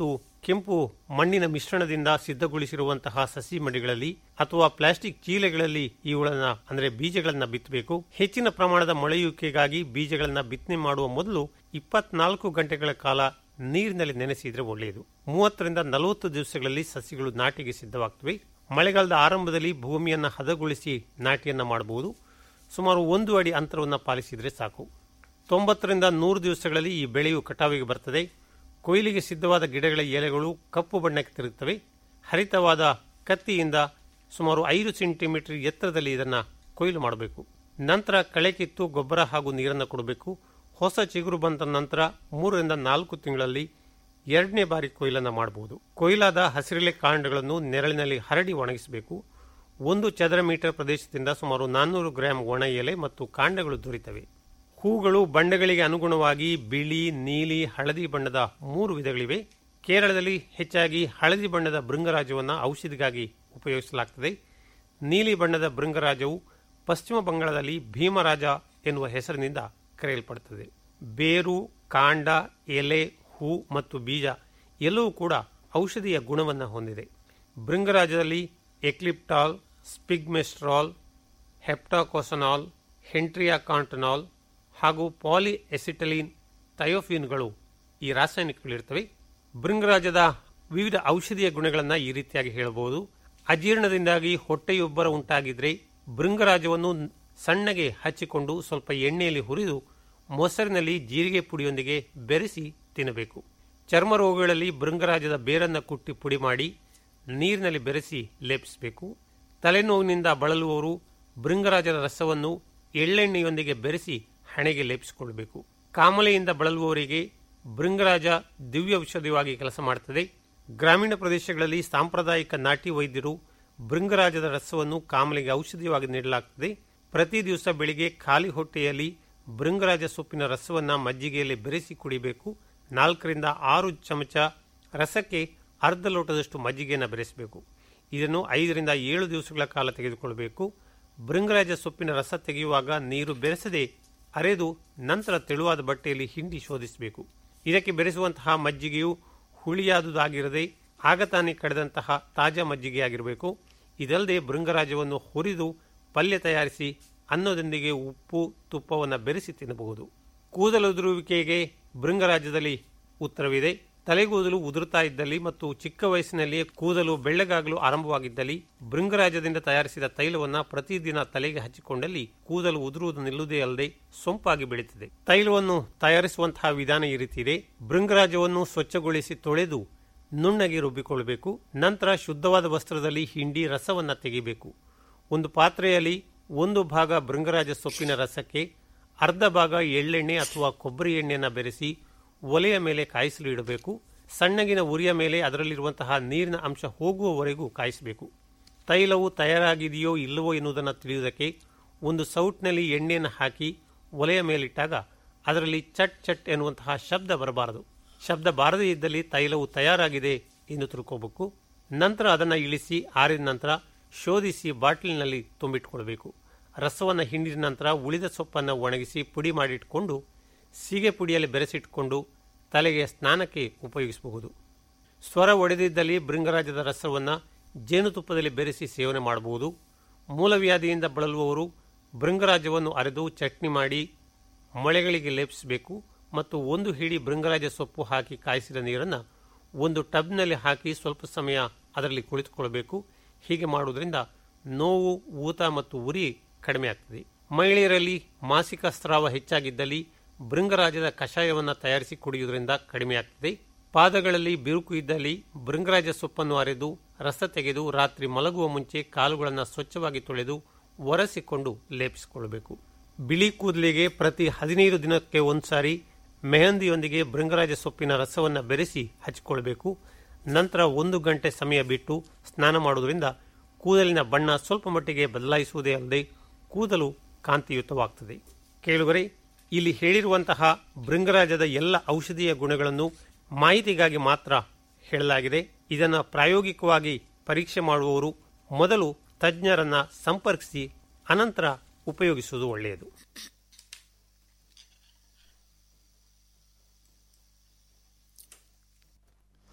ಕೆಂಪು ಮಣ್ಣಿನ ಮಿಶ್ರಣದಿಂದ ಸಿದ್ಧಗೊಳಿಸಿರುವಂತಹ ಸಸಿ ಮಡಿಗಳಲ್ಲಿ ಅಥವಾ ಪ್ಲಾಸ್ಟಿಕ್ ಚೀಲೆಗಳಲ್ಲಿ ಇವುಗಳನ್ನ ಅಂದರೆ ಬೀಜಗಳನ್ನ ಬಿತ್ತಬೇಕು ಹೆಚ್ಚಿನ ಪ್ರಮಾಣದ ಮೊಳೆಯುವಿಕೆಗಾಗಿ ಬೀಜಗಳನ್ನ ಬಿತ್ತನೆ ಮಾಡುವ ಮೊದಲು ಇಪ್ಪತ್ನಾಲ್ಕು ಗಂಟೆಗಳ ಕಾಲ ನೀರಿನಲ್ಲಿ ನೆನೆಸಿದ್ರೆ ಒಳ್ಳೆಯದು ಮೂವತ್ತರಿಂದ ನಲವತ್ತು ದಿವಸಗಳಲ್ಲಿ ಸಸಿಗಳು ನಾಟಿಗೆ ಸಿದ್ಧವಾಗ್ತವೆ ಮಳೆಗಾಲದ ಆರಂಭದಲ್ಲಿ ಭೂಮಿಯನ್ನು ಹದಗೊಳಿಸಿ ನಾಟಿಯನ್ನ ಮಾಡಬಹುದು ಸುಮಾರು ಒಂದು ಅಡಿ ಅಂತರವನ್ನು ಪಾಲಿಸಿದರೆ ಸಾಕು ತೊಂಬತ್ತರಿಂದ ನೂರು ದಿವಸಗಳಲ್ಲಿ ಈ ಬೆಳೆಯು ಕಟಾವಿಗೆ ಬರ್ತದೆ ಕೊಯ್ಲಿಗೆ ಸಿದ್ಧವಾದ ಗಿಡಗಳ ಎಲೆಗಳು ಕಪ್ಪು ಬಣ್ಣಕ್ಕೆ ತಿರುಗುತ್ತವೆ ಹರಿತವಾದ ಕತ್ತಿಯಿಂದ ಸುಮಾರು ಐದು ಸೆಂಟಿಮೀಟರ್ ಎತ್ತರದಲ್ಲಿ ಇದನ್ನು ಕೊಯ್ಲು ಮಾಡಬೇಕು ನಂತರ ಕಳೆ ಕಿತ್ತು ಗೊಬ್ಬರ ಹಾಗೂ ನೀರನ್ನು ಕೊಡಬೇಕು ಹೊಸ ಚಿಗುರು ಬಂದ ನಂತರ ಮೂರರಿಂದ ನಾಲ್ಕು ತಿಂಗಳಲ್ಲಿ ಎರಡನೇ ಬಾರಿ ಕೊಯ್ಲನ್ನು ಮಾಡಬಹುದು ಕೊಯ್ಲಾದ ಹಸಿರೆಲೆ ಕಾಂಡಗಳನ್ನು ನೆರಳಿನಲ್ಲಿ ಹರಡಿ ಒಣಗಿಸಬೇಕು ಒಂದು ಚದರ ಮೀಟರ್ ಪ್ರದೇಶದಿಂದ ಸುಮಾರು ನಾನ್ನೂರು ಗ್ರಾಂ ಒಣ ಎಲೆ ಮತ್ತು ಕಾಂಡಗಳು ದೊರೆತವೆ ಹೂಗಳು ಬಣ್ಣಗಳಿಗೆ ಅನುಗುಣವಾಗಿ ಬಿಳಿ ನೀಲಿ ಹಳದಿ ಬಣ್ಣದ ಮೂರು ವಿಧಗಳಿವೆ ಕೇರಳದಲ್ಲಿ ಹೆಚ್ಚಾಗಿ ಹಳದಿ ಬಣ್ಣದ ಭೃಂಗರಾಜವನ್ನು ಔಷಧಿಗಾಗಿ ಉಪಯೋಗಿಸಲಾಗುತ್ತದೆ ನೀಲಿ ಬಣ್ಣದ ಭೃಂಗರಾಜವು ಪಶ್ಚಿಮ ಬಂಗಾಳದಲ್ಲಿ ಭೀಮರಾಜ ಎನ್ನುವ ಹೆಸರಿನಿಂದ ಕರೆಯಲ್ಪಡುತ್ತದೆ ಬೇರು ಕಾಂಡ ಎಲೆ ಹೂ ಮತ್ತು ಬೀಜ ಎಲ್ಲವೂ ಕೂಡ ಔಷಧಿಯ ಗುಣವನ್ನು ಹೊಂದಿದೆ ಭೃಂಗರಾಜದಲ್ಲಿ ಎಕ್ಲಿಪ್ಟಾಲ್ ಸ್ಪಿಗ್ಮೆಸ್ಟ್ರಾಲ್ ಹೆಪ್ಟಾಕೋಸನಾಲ್ ಹೆಂಟ್ರಿಯಾಕಾಂಟನಾಲ್ ಹಾಗೂ ಪಾಲಿ ಎಸಿಟಲಿನ್ ಥಯೋಫಿನ್ಗಳು ಈ ರಾಸಾಯನಿಕಗಳಿರ್ತವೆ ಭೃಂಗರಾಜದ ವಿವಿಧ ಔಷಧೀಯ ಗುಣಗಳನ್ನು ಈ ರೀತಿಯಾಗಿ ಹೇಳಬಹುದು ಅಜೀರ್ಣದಿಂದಾಗಿ ಹೊಟ್ಟೆಯೊಬ್ಬರ ಉಂಟಾಗಿದ್ರೆ ಭೃಂಗರಾಜವನ್ನು ಸಣ್ಣಗೆ ಹಚ್ಚಿಕೊಂಡು ಸ್ವಲ್ಪ ಎಣ್ಣೆಯಲ್ಲಿ ಹುರಿದು ಮೊಸರಿನಲ್ಲಿ ಜೀರಿಗೆ ಪುಡಿಯೊಂದಿಗೆ ಬೆರೆಸಿ ತಿನ್ನಬೇಕು ಚರ್ಮ ರೋಗಗಳಲ್ಲಿ ಭೃಂಗರಾಜದ ಬೇರನ್ನು ಕುಟ್ಟಿ ಪುಡಿ ಮಾಡಿ ನೀರಿನಲ್ಲಿ ಬೆರೆಸಿ ಲೇಪಿಸಬೇಕು ತಲೆನೋವಿನಿಂದ ಬಳಲುವವರು ಭೃಂಗರಾಜದ ರಸವನ್ನು ಎಳ್ಳೆಣ್ಣೆಯೊಂದಿಗೆ ಬೆರೆಸಿ ಹಣೆಗೆ ಲೇಪಿಸಿಕೊಳ್ಳಬೇಕು ಕಾಮಲೆಯಿಂದ ಬಳಲುವವರಿಗೆ ಭೃಂಗರಾಜ ದಿವ್ಯ ಔಷಧಿಯಾಗಿ ಕೆಲಸ ಮಾಡುತ್ತದೆ ಗ್ರಾಮೀಣ ಪ್ರದೇಶಗಳಲ್ಲಿ ಸಾಂಪ್ರದಾಯಿಕ ನಾಟಿ ವೈದ್ಯರು ಭೃಂಗರಾಜದ ರಸವನ್ನು ಕಾಮಲೆಗೆ ಔಷಧಿಯಾಗಿ ನೀಡಲಾಗುತ್ತದೆ ಪ್ರತಿ ದಿವಸ ಬೆಳಿಗ್ಗೆ ಖಾಲಿ ಹೊಟ್ಟೆಯಲ್ಲಿ ಭೃಂಗರಾಜ ಸೊಪ್ಪಿನ ರಸವನ್ನು ಮಜ್ಜಿಗೆಯಲ್ಲಿ ಬೆರೆಸಿ ಕುಡಿಬೇಕು ನಾಲ್ಕರಿಂದ ಆರು ಚಮಚ ರಸಕ್ಕೆ ಅರ್ಧ ಲೋಟದಷ್ಟು ಮಜ್ಜಿಗೆಯನ್ನು ಬೆರೆಸಬೇಕು ಇದನ್ನು ಐದರಿಂದ ಏಳು ದಿವಸಗಳ ಕಾಲ ತೆಗೆದುಕೊಳ್ಳಬೇಕು ಭೃಂಗರಾಜ ಸೊಪ್ಪಿನ ರಸ ತೆಗೆಯುವಾಗ ನೀರು ಬೆರೆಸದೆ ಅರೆದು ನಂತರ ತೆಳುವಾದ ಬಟ್ಟೆಯಲ್ಲಿ ಹಿಂಡಿ ಶೋಧಿಸಬೇಕು ಇದಕ್ಕೆ ಬೆರೆಸುವಂತಹ ಮಜ್ಜಿಗೆಯು ಹುಳಿಯಾದುದಾಗಿರದೆ ಆಗ ತಾನೇ ಕಳೆದಂತಹ ತಾಜಾ ಮಜ್ಜಿಗೆಯಾಗಿರಬೇಕು ಇದಲ್ಲದೆ ಭೃಂಗರಾಜವನ್ನು ಹುರಿದು ಪಲ್ಯ ತಯಾರಿಸಿ ಅನ್ನದೊಂದಿಗೆ ಉಪ್ಪು ತುಪ್ಪವನ್ನು ಬೆರೆಸಿ ತಿನ್ನಬಹುದು ಕೂದಲುದುರುವಿಕೆಗೆ ಭೃಂಗರಾಜ್ಯದಲ್ಲಿ ಉತ್ತರವಿದೆ ತಲೆಗೂದಲು ಉದುರುತ್ತಾ ಇದ್ದಲ್ಲಿ ಮತ್ತು ಚಿಕ್ಕ ವಯಸ್ಸಿನಲ್ಲಿಯೇ ಕೂದಲು ಬೆಳ್ಳಗಾಗಲು ಆರಂಭವಾಗಿದ್ದಲ್ಲಿ ಭೃಂಗರಾಜದಿಂದ ತಯಾರಿಸಿದ ತೈಲವನ್ನು ಪ್ರತಿದಿನ ತಲೆಗೆ ಹಚ್ಚಿಕೊಂಡಲ್ಲಿ ಕೂದಲು ಉದುರುವುದು ನಿಲ್ಲುವುದೇ ಅಲ್ಲದೆ ಸೊಂಪಾಗಿ ಬೆಳೀತದೆ ತೈಲವನ್ನು ತಯಾರಿಸುವಂತಹ ವಿಧಾನ ಈ ರೀತಿ ಇದೆ ಭೃಂಗರಾಜವನ್ನು ಸ್ವಚ್ಛಗೊಳಿಸಿ ತೊಳೆದು ನುಣ್ಣಗೆ ರುಬ್ಬಿಕೊಳ್ಳಬೇಕು ನಂತರ ಶುದ್ಧವಾದ ವಸ್ತ್ರದಲ್ಲಿ ಹಿಂಡಿ ರಸವನ್ನು ತೆಗೆಯಬೇಕು ಒಂದು ಪಾತ್ರೆಯಲ್ಲಿ ಒಂದು ಭಾಗ ಭೃಂಗರಾಜ ಸೊಪ್ಪಿನ ರಸಕ್ಕೆ ಅರ್ಧ ಭಾಗ ಎಳ್ಳೆಣ್ಣೆ ಅಥವಾ ಕೊಬ್ಬರಿ ಎಣ್ಣೆಯನ್ನು ಬೆರೆಸಿ ಒಲೆಯ ಮೇಲೆ ಕಾಯಿಸಲು ಇಡಬೇಕು ಸಣ್ಣಗಿನ ಉರಿಯ ಮೇಲೆ ಅದರಲ್ಲಿರುವಂತಹ ನೀರಿನ ಅಂಶ ಹೋಗುವವರೆಗೂ ಕಾಯಿಸಬೇಕು ತೈಲವು ತಯಾರಾಗಿದೆಯೋ ಇಲ್ಲವೋ ಎನ್ನುವುದನ್ನು ತಿಳಿಯುವುದಕ್ಕೆ ಒಂದು ಸೌಟ್ನಲ್ಲಿ ಎಣ್ಣೆಯನ್ನು ಹಾಕಿ ಒಲೆಯ ಮೇಲಿಟ್ಟಾಗ ಅದರಲ್ಲಿ ಚಟ್ ಚಟ್ ಎನ್ನುವಂತಹ ಶಬ್ದ ಬರಬಾರದು ಶಬ್ದ ಬಾರದೇ ಇದ್ದಲ್ಲಿ ತೈಲವು ತಯಾರಾಗಿದೆ ಎಂದು ತಿಳ್ಕೋಬೇಕು ನಂತರ ಅದನ್ನು ಇಳಿಸಿ ಆರಿದ ನಂತರ ಶೋಧಿಸಿ ಬಾಟ್ಲಿನಲ್ಲಿ ತುಂಬಿಟ್ಕೊಳ್ಬೇಕು ರಸವನ್ನು ಹಿಂಡಿದ ನಂತರ ಉಳಿದ ಸೊಪ್ಪನ್ನು ಒಣಗಿಸಿ ಪುಡಿ ಮಾಡಿಟ್ಕೊಂಡು ಸೀಗೆ ಪುಡಿಯಲ್ಲಿ ಬೆರೆಸಿಟ್ಕೊಂಡು ತಲೆಗೆ ಸ್ನಾನಕ್ಕೆ ಉಪಯೋಗಿಸಬಹುದು ಸ್ವರ ಒಡೆದಿದ್ದಲ್ಲಿ ಭೃಂಗರಾಜದ ರಸವನ್ನು ಜೇನುತುಪ್ಪದಲ್ಲಿ ಬೆರೆಸಿ ಸೇವನೆ ಮಾಡಬಹುದು ಮೂಲವ್ಯಾಧಿಯಿಂದ ಬಳಲುವವರು ಭೃಂಗರಾಜವನ್ನು ಅರೆದು ಚಟ್ನಿ ಮಾಡಿ ಮೊಳೆಗಳಿಗೆ ಲೇಪಿಸಬೇಕು ಮತ್ತು ಒಂದು ಹಿಡಿ ಭೃಂಗರಾಜ ಸೊಪ್ಪು ಹಾಕಿ ಕಾಯಿಸಿದ ನೀರನ್ನು ಒಂದು ಟಬ್ನಲ್ಲಿ ಹಾಕಿ ಸ್ವಲ್ಪ ಸಮಯ ಅದರಲ್ಲಿ ಕುಳಿತುಕೊಳ್ಳಬೇಕು ಹೀಗೆ ಮಾಡುವುದರಿಂದ ನೋವು ಊತ ಮತ್ತು ಉರಿ ಕಡಿಮೆ ಆಗ್ತದೆ ಮಹಿಳೆಯರಲ್ಲಿ ಮಾಸಿಕ ಸ್ರಾವ ಹೆಚ್ಚಾಗಿದ್ದಲ್ಲಿ ಭೃಂಗರಾಜದ ಕಷಾಯವನ್ನು ತಯಾರಿಸಿ ಕುಡಿಯುವುದರಿಂದ ಕಡಿಮೆ ಆಗ್ತದೆ ಪಾದಗಳಲ್ಲಿ ಬಿರುಕು ಇದ್ದಲ್ಲಿ ಭೃಂಗರಾಜ ಸೊಪ್ಪನ್ನು ಅರೆದು ರಸ ತೆಗೆದು ರಾತ್ರಿ ಮಲಗುವ ಮುಂಚೆ ಕಾಲುಗಳನ್ನು ಸ್ವಚ್ಛವಾಗಿ ತೊಳೆದು ಒರೆಸಿಕೊಂಡು ಲೇಪಿಸಿಕೊಳ್ಳಬೇಕು ಬಿಳಿ ಕೂದಲಿಗೆ ಪ್ರತಿ ಹದಿನೈದು ದಿನಕ್ಕೆ ಒಂದ್ಸಾರಿ ಮೆಹಂದಿಯೊಂದಿಗೆ ಭೃಂಗರಾಜ ಸೊಪ್ಪಿನ ರಸವನ್ನು ಬೆರೆಸಿ ಹಚ್ಚಿಕೊಳ್ಬೇಕು ನಂತರ ಒಂದು ಗಂಟೆ ಸಮಯ ಬಿಟ್ಟು ಸ್ನಾನ ಮಾಡುವುದರಿಂದ ಕೂದಲಿನ ಬಣ್ಣ ಸ್ವಲ್ಪ ಮಟ್ಟಿಗೆ ಬದಲಾಯಿಸುವುದೇ ಅಲ್ಲದೆ ಕೂದಲು ಕಾಂತಿಯುತವಾಗ್ತದೆ ಕೇಳುವರೆ ಇಲ್ಲಿ ಹೇಳಿರುವಂತಹ ಭೃಂಗರಾಜದ ಎಲ್ಲ ಔಷಧೀಯ ಗುಣಗಳನ್ನು ಮಾಹಿತಿಗಾಗಿ ಮಾತ್ರ ಹೇಳಲಾಗಿದೆ ಇದನ್ನು ಪ್ರಾಯೋಗಿಕವಾಗಿ ಪರೀಕ್ಷೆ ಮಾಡುವವರು ಮೊದಲು ತಜ್ಞರನ್ನ ಸಂಪರ್ಕಿಸಿ ಅನಂತರ ಉಪಯೋಗಿಸುವುದು ಒಳ್ಳೆಯದು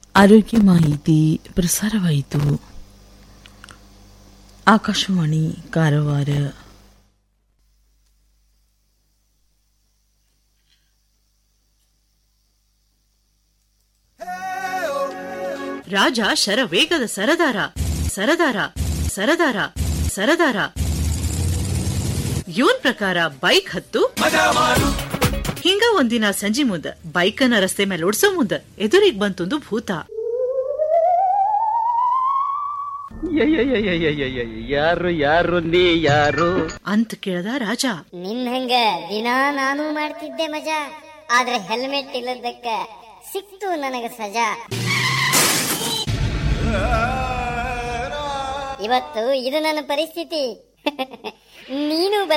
ಆರೋಗ್ಯ ಮಾಹಿತಿ ಪ್ರಸಾರವಾಯಿತು ಆಕಾಶವಾಣಿ ಕಾರವಾರ ರಾಜ ಶರವೇಗದ ಸರದಾರ ಸರದಾರ ಸರದಾರ ಸರದಾರ ಇವನ್ ಪ್ರಕಾರ ಬೈಕ್ ಹತ್ತು ಹಿಂಗ ಒಂದಿನ ಸಂಜಿ ಮುಂದ ಬೈಕನ್ನ ರಸ್ತೆ ಮೇಲೆ ಓಡ್ಸೋ ಮುಂದ ಎದುರಿಗ್ ಬಂತೊಂದು ಭೂತ ಯಾರು ಯಾರು ನೀ ಯಾರು ಅಂತ ಕೇಳ್ದ ರಾಜ ನಿನ್ ಹಂಗ ದಿನಾ ನಾನು ಮಾಡ್ತಿದ್ದೆ ಮಜಾ ಆದ್ರೆ ಹೆಲ್ಮೆಟ್ ಇಲ್ಲದಕ್ಕ ಸಿಕ್ತು ನನಗ ಸಜಾ ಇವತ್ತು ಇದು ನನ್ನ ಪರಿಸ್ಥಿತಿ ನೀನು